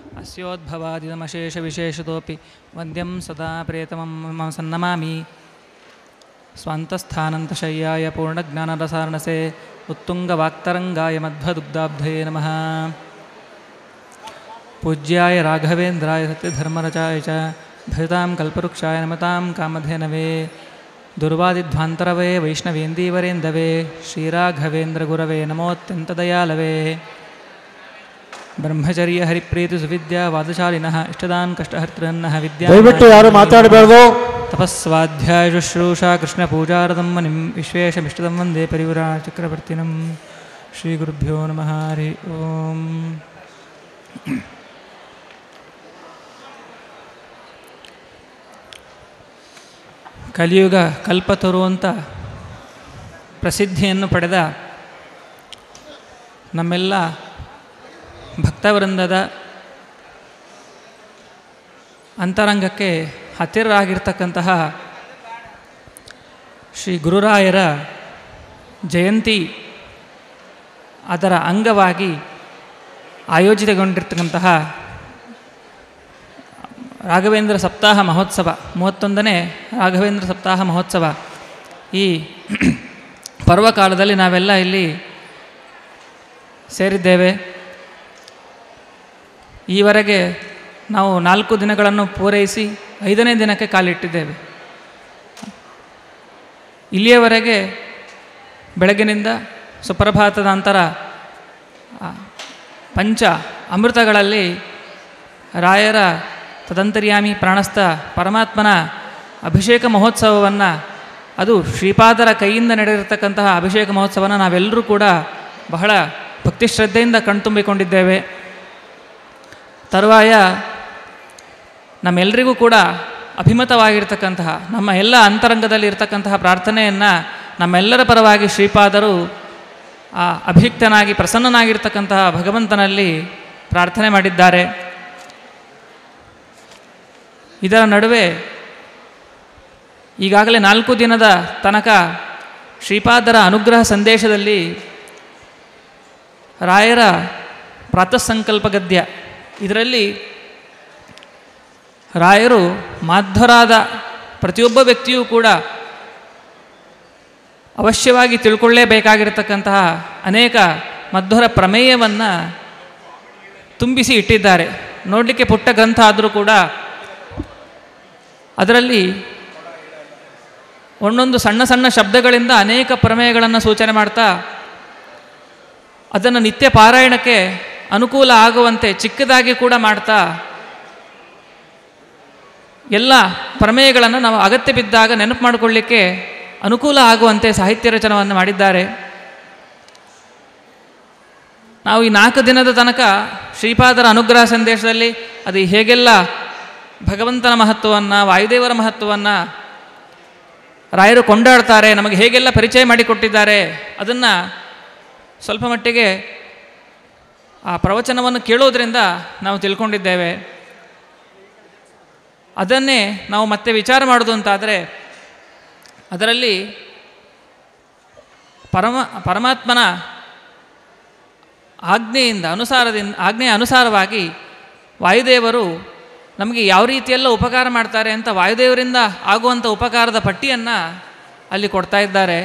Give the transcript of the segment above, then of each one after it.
अस्योद्भवादिदमशेषविशेषतोऽपि वन्द्यं सदा प्रेतमं मम सन्नमामि स्वान्तस्थानन्तशय्याय पूर्णज्ञानरसार्णसे उत्तुङ्गवाक्तरङ्गाय मध्वदुग्धाब्धये नमः पूज्याय राघवेन्द्राय सत्यधर्मरचाय च भजतां कल्पवृक्षाय नमतां कामधेनवे दुर्वादिध्वान्तरवे वैष्णवेन्दीवरेन्दवे श्रीराघवेन्द्रगुरवे नमोऽत्यन्तदयालवे ಬ್ರಹ್ಮಚರ್ಯ ಹರಿಪ್ರೀತಿ ಸುವಿದ್ಯಾ ವಾದಶಾಲಿನಃ ಇಷ್ಟದಾನ್ ಕಷ್ಟಹರ್ತೃನ್ನಃ ವಿದ್ಯಾ ದಯವಿಟ್ಟು ಯಾರು ಮಾತಾಡಬಾರ್ದು ತಪಸ್ವಾಧ್ಯಾಯ ಶುಶ್ರೂಷಾ ಕೃಷ್ಣ ಪೂಜಾರದಂ ನಿಂ ವಿಶ್ವೇಶಮಿಷ್ಟದಂ ವಂದೇ ಪರಿವರಾ ಚಕ್ರವರ್ತಿನಂ ಶ್ರೀ ಗುರುಭ್ಯೋ ನಮಃ ಹರಿ ಓಂ ಕಲಿಯುಗ ಕಲ್ಪತರು ಅಂತ ಪ್ರಸಿದ್ಧಿಯನ್ನು ಪಡೆದ ನಮ್ಮೆಲ್ಲ ಭಕ್ತವೃಂದದ ಅಂತರಂಗಕ್ಕೆ ಹತ್ತಿರರಾಗಿರ್ತಕ್ಕಂತಹ ಶ್ರೀ ಗುರುರಾಯರ ಜಯಂತಿ ಅದರ ಅಂಗವಾಗಿ ಆಯೋಜಿತಗೊಂಡಿರ್ತಕ್ಕಂತಹ ರಾಘವೇಂದ್ರ ಸಪ್ತಾಹ ಮಹೋತ್ಸವ ಮೂವತ್ತೊಂದನೇ ರಾಘವೇಂದ್ರ ಸಪ್ತಾಹ ಮಹೋತ್ಸವ ಈ ಪರ್ವಕಾಲದಲ್ಲಿ ನಾವೆಲ್ಲ ಇಲ್ಲಿ ಸೇರಿದ್ದೇವೆ ಈವರೆಗೆ ನಾವು ನಾಲ್ಕು ದಿನಗಳನ್ನು ಪೂರೈಸಿ ಐದನೇ ದಿನಕ್ಕೆ ಕಾಲಿಟ್ಟಿದ್ದೇವೆ ಇಲ್ಲಿಯವರೆಗೆ ಬೆಳಗಿನಿಂದ ಸುಪ್ರಭಾತದ ನಂತರ ಆ, ಪಂಚ ಅಮೃತಗಳಲ್ಲಿ ರಾಯರ ತದಂತರ್ಯಾಮಿ ಪ್ರಾಣಸ್ಥ ಪರಮಾತ್ಮನ ಅಭಿಷೇಕ ಮಹೋತ್ಸವವನ್ನು ಅದು ಶ್ರೀಪಾದರ ಕೈಯಿಂದ ನಡೆದಿರತಕ್ಕಂತಹ ಅಭಿಷೇಕ ಮಹೋತ್ಸವನ ನಾವೆಲ್ಲರೂ ಕೂಡ ಬಹಳ ಭಕ್ತಿಶ್ರದ್ಧೆಯಿಂದ ಕಣ್ತುಂಬಿಕೊಂಡಿದ್ದೇವೆ ತರುವಾಯ ನಮ್ಮೆಲ್ಲರಿಗೂ ಕೂಡ ಅಭಿಮತವಾಗಿರ್ತಕ್ಕಂತಹ ನಮ್ಮ ಎಲ್ಲ ಅಂತರಂಗದಲ್ಲಿ ಇರ್ತಕ್ಕಂತಹ ಪ್ರಾರ್ಥನೆಯನ್ನು ನಮ್ಮೆಲ್ಲರ ಪರವಾಗಿ ಶ್ರೀಪಾದರು ಆ ಅಭಿಯುಕ್ತನಾಗಿ ಪ್ರಸನ್ನನಾಗಿರ್ತಕ್ಕಂತಹ ಭಗವಂತನಲ್ಲಿ ಪ್ರಾರ್ಥನೆ ಮಾಡಿದ್ದಾರೆ ಇದರ ನಡುವೆ ಈಗಾಗಲೇ ನಾಲ್ಕು ದಿನದ ತನಕ ಶ್ರೀಪಾದರ ಅನುಗ್ರಹ ಸಂದೇಶದಲ್ಲಿ ರಾಯರ ಪ್ರಾತಃಸಂಕಲ್ಪ ಗದ್ಯ ಇದರಲ್ಲಿ ರಾಯರು ಮಾಧ್ವರಾದ ಪ್ರತಿಯೊಬ್ಬ ವ್ಯಕ್ತಿಯೂ ಕೂಡ ಅವಶ್ಯವಾಗಿ ತಿಳ್ಕೊಳ್ಳೇಬೇಕಾಗಿರತಕ್ಕಂತಹ ಅನೇಕ ಮಧ್ವರ ಪ್ರಮೇಯವನ್ನು ತುಂಬಿಸಿ ಇಟ್ಟಿದ್ದಾರೆ ನೋಡಲಿಕ್ಕೆ ಪುಟ್ಟ ಗ್ರಂಥ ಆದರೂ ಕೂಡ ಅದರಲ್ಲಿ ಒಂದೊಂದು ಸಣ್ಣ ಸಣ್ಣ ಶಬ್ದಗಳಿಂದ ಅನೇಕ ಪ್ರಮೇಯಗಳನ್ನು ಸೂಚನೆ ಮಾಡ್ತಾ ಅದನ್ನು ನಿತ್ಯ ಪಾರಾಯಣಕ್ಕೆ ಅನುಕೂಲ ಆಗುವಂತೆ ಚಿಕ್ಕದಾಗಿ ಕೂಡ ಮಾಡ್ತಾ ಎಲ್ಲ ಪ್ರಮೇಯಗಳನ್ನು ನಾವು ಅಗತ್ಯ ಬಿದ್ದಾಗ ನೆನಪು ಮಾಡಿಕೊಳ್ಳಿಕ್ಕೆ ಅನುಕೂಲ ಆಗುವಂತೆ ಸಾಹಿತ್ಯ ರಚನವನ್ನು ಮಾಡಿದ್ದಾರೆ ನಾವು ಈ ನಾಲ್ಕು ದಿನದ ತನಕ ಶ್ರೀಪಾದರ ಅನುಗ್ರಹ ಸಂದೇಶದಲ್ಲಿ ಅದು ಹೇಗೆಲ್ಲ ಭಗವಂತನ ಮಹತ್ವವನ್ನು ವಾಯುದೇವರ ಮಹತ್ವವನ್ನು ರಾಯರು ಕೊಂಡಾಡ್ತಾರೆ ನಮಗೆ ಹೇಗೆಲ್ಲ ಪರಿಚಯ ಮಾಡಿಕೊಟ್ಟಿದ್ದಾರೆ ಅದನ್ನು ಸ್ವಲ್ಪ ಮಟ್ಟಿಗೆ ಆ ಪ್ರವಚನವನ್ನು ಕೇಳೋದ್ರಿಂದ ನಾವು ತಿಳ್ಕೊಂಡಿದ್ದೇವೆ ಅದನ್ನೇ ನಾವು ಮತ್ತೆ ವಿಚಾರ ಮಾಡೋದು ಅಂತಾದರೆ ಅದರಲ್ಲಿ ಪರಮ ಪರಮಾತ್ಮನ ಆಜ್ಞೆಯಿಂದ ಅನುಸಾರದಿಂದ ಆಜ್ಞೆಯ ಅನುಸಾರವಾಗಿ ವಾಯುದೇವರು ನಮಗೆ ಯಾವ ರೀತಿಯೆಲ್ಲ ಉಪಕಾರ ಮಾಡ್ತಾರೆ ಅಂತ ವಾಯುದೇವರಿಂದ ಆಗುವಂಥ ಉಪಕಾರದ ಪಟ್ಟಿಯನ್ನು ಅಲ್ಲಿ ಕೊಡ್ತಾ ಇದ್ದಾರೆ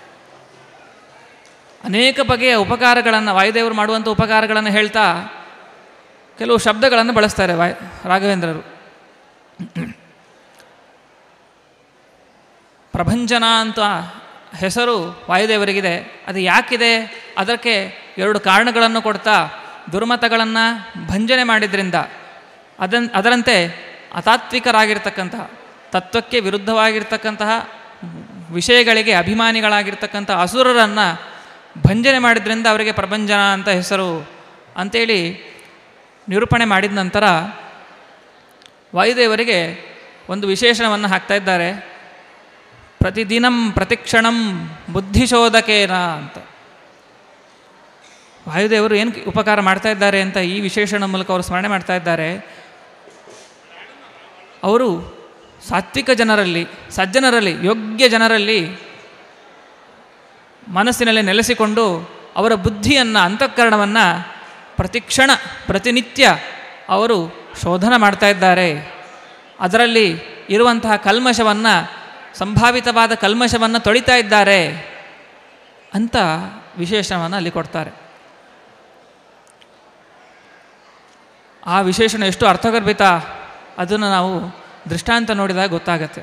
ಅನೇಕ ಬಗೆಯ ಉಪಕಾರಗಳನ್ನು ವಾಯುದೇವರು ಮಾಡುವಂಥ ಉಪಕಾರಗಳನ್ನು ಹೇಳ್ತಾ ಕೆಲವು ಶಬ್ದಗಳನ್ನು ಬಳಸ್ತಾರೆ ವಾಯ್ ರಾಘವೇಂದ್ರರು ಪ್ರಭಂಜನ ಅಂತ ಹೆಸರು ವಾಯುದೇವರಿಗಿದೆ ಅದು ಯಾಕಿದೆ ಅದಕ್ಕೆ ಎರಡು ಕಾರಣಗಳನ್ನು ಕೊಡ್ತಾ ದುರ್ಮತಗಳನ್ನು ಭಂಜನೆ ಮಾಡಿದ್ರಿಂದ ಅದನ್ ಅದರಂತೆ ಅತಾತ್ವಿಕರಾಗಿರ್ತಕ್ಕಂತಹ ತತ್ವಕ್ಕೆ ವಿರುದ್ಧವಾಗಿರ್ತಕ್ಕಂತಹ ವಿಷಯಗಳಿಗೆ ಅಭಿಮಾನಿಗಳಾಗಿರ್ತಕ್ಕಂಥ ಅಸುರರನ್ನು ಭಂಜನೆ ಮಾಡಿದ್ರಿಂದ ಅವರಿಗೆ ಪ್ರಭಂಜನ ಅಂತ ಹೆಸರು ಅಂಥೇಳಿ ನಿರೂಪಣೆ ಮಾಡಿದ ನಂತರ ವಾಯುದೇವರಿಗೆ ಒಂದು ವಿಶೇಷಣವನ್ನು ಹಾಕ್ತಾ ಇದ್ದಾರೆ ಪ್ರತಿದಿನಂ ಪ್ರತಿಕ್ಷಣಂ ಬುದ್ಧಿಶೋಧಕೇನ ಅಂತ ವಾಯುದೇವರು ಏನು ಉಪಕಾರ ಮಾಡ್ತಾ ಇದ್ದಾರೆ ಅಂತ ಈ ವಿಶೇಷಣ ಮೂಲಕ ಅವರು ಸ್ಮರಣೆ ಮಾಡ್ತಾ ಇದ್ದಾರೆ ಅವರು ಸಾತ್ವಿಕ ಜನರಲ್ಲಿ ಸಜ್ಜನರಲ್ಲಿ ಯೋಗ್ಯ ಜನರಲ್ಲಿ ಮನಸ್ಸಿನಲ್ಲಿ ನೆಲೆಸಿಕೊಂಡು ಅವರ ಬುದ್ಧಿಯನ್ನು ಅಂತಃಕರಣವನ್ನು ಪ್ರತಿಕ್ಷಣ ಪ್ರತಿನಿತ್ಯ ಅವರು ಶೋಧನ ಮಾಡ್ತಾ ಇದ್ದಾರೆ ಅದರಲ್ಲಿ ಇರುವಂತಹ ಕಲ್ಮಶವನ್ನು ಸಂಭಾವಿತವಾದ ಕಲ್ಮಶವನ್ನು ತೊಳಿತಾ ಇದ್ದಾರೆ ಅಂತ ವಿಶೇಷಣವನ್ನು ಅಲ್ಲಿ ಕೊಡ್ತಾರೆ ಆ ವಿಶೇಷಣ ಎಷ್ಟು ಅರ್ಥಗರ್ಭಿತ ಅದನ್ನು ನಾವು ದೃಷ್ಟಾಂತ ನೋಡಿದಾಗ ಗೊತ್ತಾಗತ್ತೆ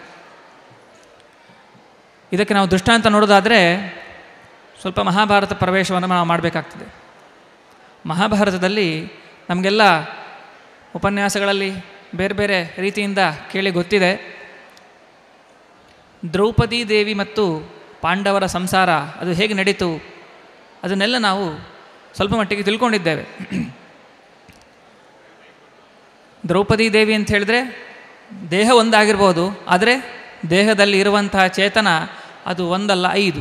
ಇದಕ್ಕೆ ನಾವು ದೃಷ್ಟಾಂತ ನೋಡೋದಾದರೆ ಸ್ವಲ್ಪ ಮಹಾಭಾರತ ಪ್ರವೇಶವನ್ನು ನಾವು ಮಾಡಬೇಕಾಗ್ತದೆ ಮಹಾಭಾರತದಲ್ಲಿ ನಮಗೆಲ್ಲ ಉಪನ್ಯಾಸಗಳಲ್ಲಿ ಬೇರೆ ಬೇರೆ ರೀತಿಯಿಂದ ಕೇಳಿ ಗೊತ್ತಿದೆ ದ್ರೌಪದಿ ದೇವಿ ಮತ್ತು ಪಾಂಡವರ ಸಂಸಾರ ಅದು ಹೇಗೆ ನಡೀತು ಅದನ್ನೆಲ್ಲ ನಾವು ಸ್ವಲ್ಪ ಮಟ್ಟಿಗೆ ತಿಳ್ಕೊಂಡಿದ್ದೇವೆ ದ್ರೌಪದಿ ದೇವಿ ಅಂತ ಹೇಳಿದ್ರೆ ದೇಹ ಒಂದಾಗಿರ್ಬೋದು ಆದರೆ ದೇಹದಲ್ಲಿ ಇರುವಂತಹ ಚೇತನ ಅದು ಒಂದಲ್ಲ ಐದು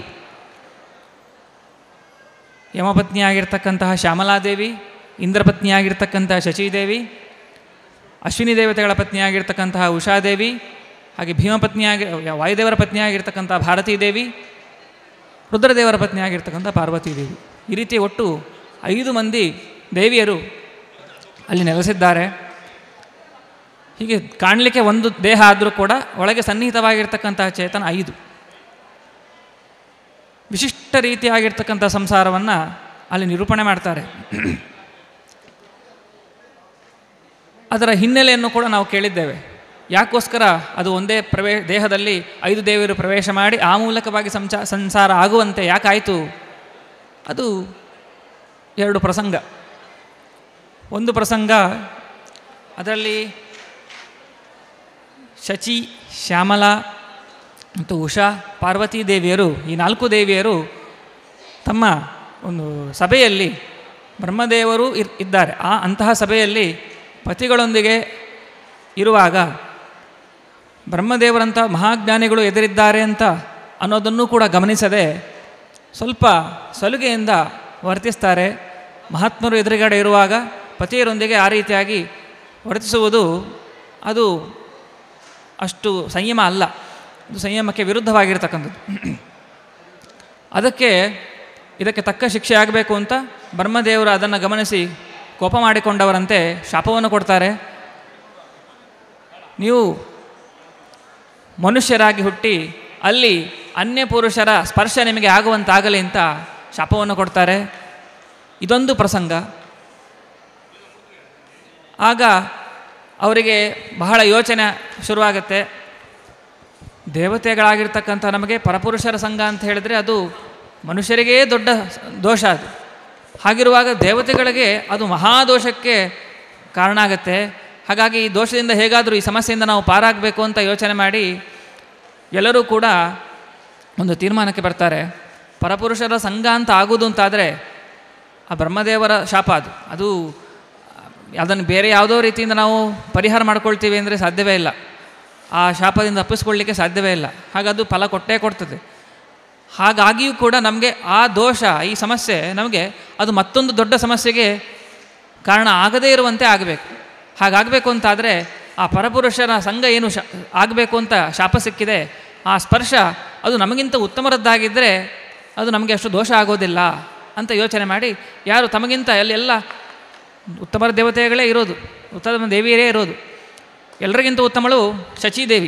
ಯಮಪತ್ನಿಯಾಗಿರ್ತಕ್ಕಂತಹ ಶ್ಯಾಮಲಾದೇವಿ ಇಂದ್ರಪತ್ನಿಯಾಗಿರ್ತಕ್ಕಂತಹ ಶಚಿದೇವಿ ಅಶ್ವಿನಿ ದೇವತೆಗಳ ಪತ್ನಿಯಾಗಿರ್ತಕ್ಕಂತಹ ಉಷಾದೇವಿ ಹಾಗೆ ಭೀಮಪತ್ನಿಯಾಗಿ ವಾಯುದೇವರ ಪತ್ನಿಯಾಗಿರ್ತಕ್ಕಂಥ ಭಾರತೀ ದೇವಿ ರುದ್ರದೇವರ ಪತ್ನಿಯಾಗಿರ್ತಕ್ಕಂಥ ಪಾರ್ವತೀ ದೇವಿ ಈ ರೀತಿ ಒಟ್ಟು ಐದು ಮಂದಿ ದೇವಿಯರು ಅಲ್ಲಿ ನೆಲೆಸಿದ್ದಾರೆ ಹೀಗೆ ಕಾಣಲಿಕ್ಕೆ ಒಂದು ದೇಹ ಆದರೂ ಕೂಡ ಒಳಗೆ ಸನ್ನಿಹಿತವಾಗಿರ್ತಕ್ಕಂತಹ ಚೇತನ ಐದು ವಿಶಿಷ್ಟ ರೀತಿಯಾಗಿರ್ತಕ್ಕಂಥ ಸಂಸಾರವನ್ನು ಅಲ್ಲಿ ನಿರೂಪಣೆ ಮಾಡ್ತಾರೆ ಅದರ ಹಿನ್ನೆಲೆಯನ್ನು ಕೂಡ ನಾವು ಕೇಳಿದ್ದೇವೆ ಯಾಕೋಸ್ಕರ ಅದು ಒಂದೇ ಪ್ರವೇ ದೇಹದಲ್ಲಿ ಐದು ದೇವರು ಪ್ರವೇಶ ಮಾಡಿ ಆ ಮೂಲಕವಾಗಿ ಸಂಚಾ ಸಂಸಾರ ಆಗುವಂತೆ ಯಾಕಾಯಿತು ಅದು ಎರಡು ಪ್ರಸಂಗ ಒಂದು ಪ್ರಸಂಗ ಅದರಲ್ಲಿ ಶಚಿ ಶ್ಯಾಮಲಾ ಮತ್ತು ಉಷಾ ಪಾರ್ವತೀ ದೇವಿಯರು ಈ ನಾಲ್ಕು ದೇವಿಯರು ತಮ್ಮ ಒಂದು ಸಭೆಯಲ್ಲಿ ಬ್ರಹ್ಮದೇವರು ಇರ್ ಇದ್ದಾರೆ ಆ ಅಂತಹ ಸಭೆಯಲ್ಲಿ ಪತಿಗಳೊಂದಿಗೆ ಇರುವಾಗ ಬ್ರಹ್ಮದೇವರಂಥ ಮಹಾಜ್ಞಾನಿಗಳು ಎದುರಿದ್ದಾರೆ ಅಂತ ಅನ್ನೋದನ್ನು ಕೂಡ ಗಮನಿಸದೆ ಸ್ವಲ್ಪ ಸಲುಗೆಯಿಂದ ವರ್ತಿಸ್ತಾರೆ ಮಹಾತ್ಮರು ಎದುರುಗಡೆ ಇರುವಾಗ ಪತಿಯರೊಂದಿಗೆ ಆ ರೀತಿಯಾಗಿ ವರ್ತಿಸುವುದು ಅದು ಅಷ್ಟು ಸಂಯಮ ಅಲ್ಲ ಅದು ಸಂಯಮಕ್ಕೆ ವಿರುದ್ಧವಾಗಿರ್ತಕ್ಕಂಥದ್ದು ಅದಕ್ಕೆ ಇದಕ್ಕೆ ತಕ್ಕ ಶಿಕ್ಷೆ ಆಗಬೇಕು ಅಂತ ಬ್ರಹ್ಮದೇವರು ಅದನ್ನು ಗಮನಿಸಿ ಕೋಪ ಮಾಡಿಕೊಂಡವರಂತೆ ಶಾಪವನ್ನು ಕೊಡ್ತಾರೆ ನೀವು ಮನುಷ್ಯರಾಗಿ ಹುಟ್ಟಿ ಅಲ್ಲಿ ಅನ್ಯ ಪುರುಷರ ಸ್ಪರ್ಶ ನಿಮಗೆ ಆಗುವಂತಾಗಲಿ ಅಂತ ಶಾಪವನ್ನು ಕೊಡ್ತಾರೆ ಇದೊಂದು ಪ್ರಸಂಗ ಆಗ ಅವರಿಗೆ ಬಹಳ ಯೋಚನೆ ಶುರುವಾಗುತ್ತೆ ದೇವತೆಗಳಾಗಿರ್ತಕ್ಕಂಥ ನಮಗೆ ಪರಪುರುಷರ ಸಂಘ ಅಂತ ಹೇಳಿದರೆ ಅದು ಮನುಷ್ಯರಿಗೇ ದೊಡ್ಡ ದೋಷ ಅದು ಹಾಗಿರುವಾಗ ದೇವತೆಗಳಿಗೆ ಅದು ಮಹಾದೋಷಕ್ಕೆ ಕಾರಣ ಆಗುತ್ತೆ ಹಾಗಾಗಿ ಈ ದೋಷದಿಂದ ಹೇಗಾದರೂ ಈ ಸಮಸ್ಯೆಯಿಂದ ನಾವು ಪಾರಾಗಬೇಕು ಅಂತ ಯೋಚನೆ ಮಾಡಿ ಎಲ್ಲರೂ ಕೂಡ ಒಂದು ತೀರ್ಮಾನಕ್ಕೆ ಬರ್ತಾರೆ ಪರಪುರುಷರ ಸಂಘ ಅಂತ ಆಗೋದು ಅಂತಾದರೆ ಆ ಬ್ರಹ್ಮದೇವರ ಶಾಪ ಅದು ಅದು ಅದನ್ನು ಬೇರೆ ಯಾವುದೋ ರೀತಿಯಿಂದ ನಾವು ಪರಿಹಾರ ಮಾಡ್ಕೊಳ್ತೀವಿ ಅಂದರೆ ಸಾಧ್ಯವೇ ಇಲ್ಲ ಆ ಶಾಪದಿಂದ ತಪ್ಪಿಸ್ಕೊಳ್ಳಿಕ್ಕೆ ಸಾಧ್ಯವೇ ಇಲ್ಲ ಹಾಗದು ಫಲ ಕೊಟ್ಟೇ ಕೊಡ್ತದೆ ಹಾಗಾಗಿಯೂ ಕೂಡ ನಮಗೆ ಆ ದೋಷ ಈ ಸಮಸ್ಯೆ ನಮಗೆ ಅದು ಮತ್ತೊಂದು ದೊಡ್ಡ ಸಮಸ್ಯೆಗೆ ಕಾರಣ ಆಗದೇ ಇರುವಂತೆ ಆಗಬೇಕು ಹಾಗಾಗಬೇಕು ಅಂತಾದರೆ ಆ ಪರಪುರುಷರ ಸಂಘ ಏನು ಶ ಆಗಬೇಕು ಅಂತ ಶಾಪ ಸಿಕ್ಕಿದೆ ಆ ಸ್ಪರ್ಶ ಅದು ನಮಗಿಂತ ಉತ್ತಮರದ್ದಾಗಿದ್ದರೆ ಅದು ನಮಗೆ ಅಷ್ಟು ದೋಷ ಆಗೋದಿಲ್ಲ ಅಂತ ಯೋಚನೆ ಮಾಡಿ ಯಾರು ತಮಗಿಂತ ಅಲ್ಲೆಲ್ಲ ಉತ್ತಮರ ದೇವತೆಗಳೇ ಇರೋದು ಉತ್ತಮ ದೇವಿಯರೇ ಇರೋದು ಎಲ್ಲರಿಗಿಂತ ಉತ್ತಮಳು ಶಚಿದೇವಿ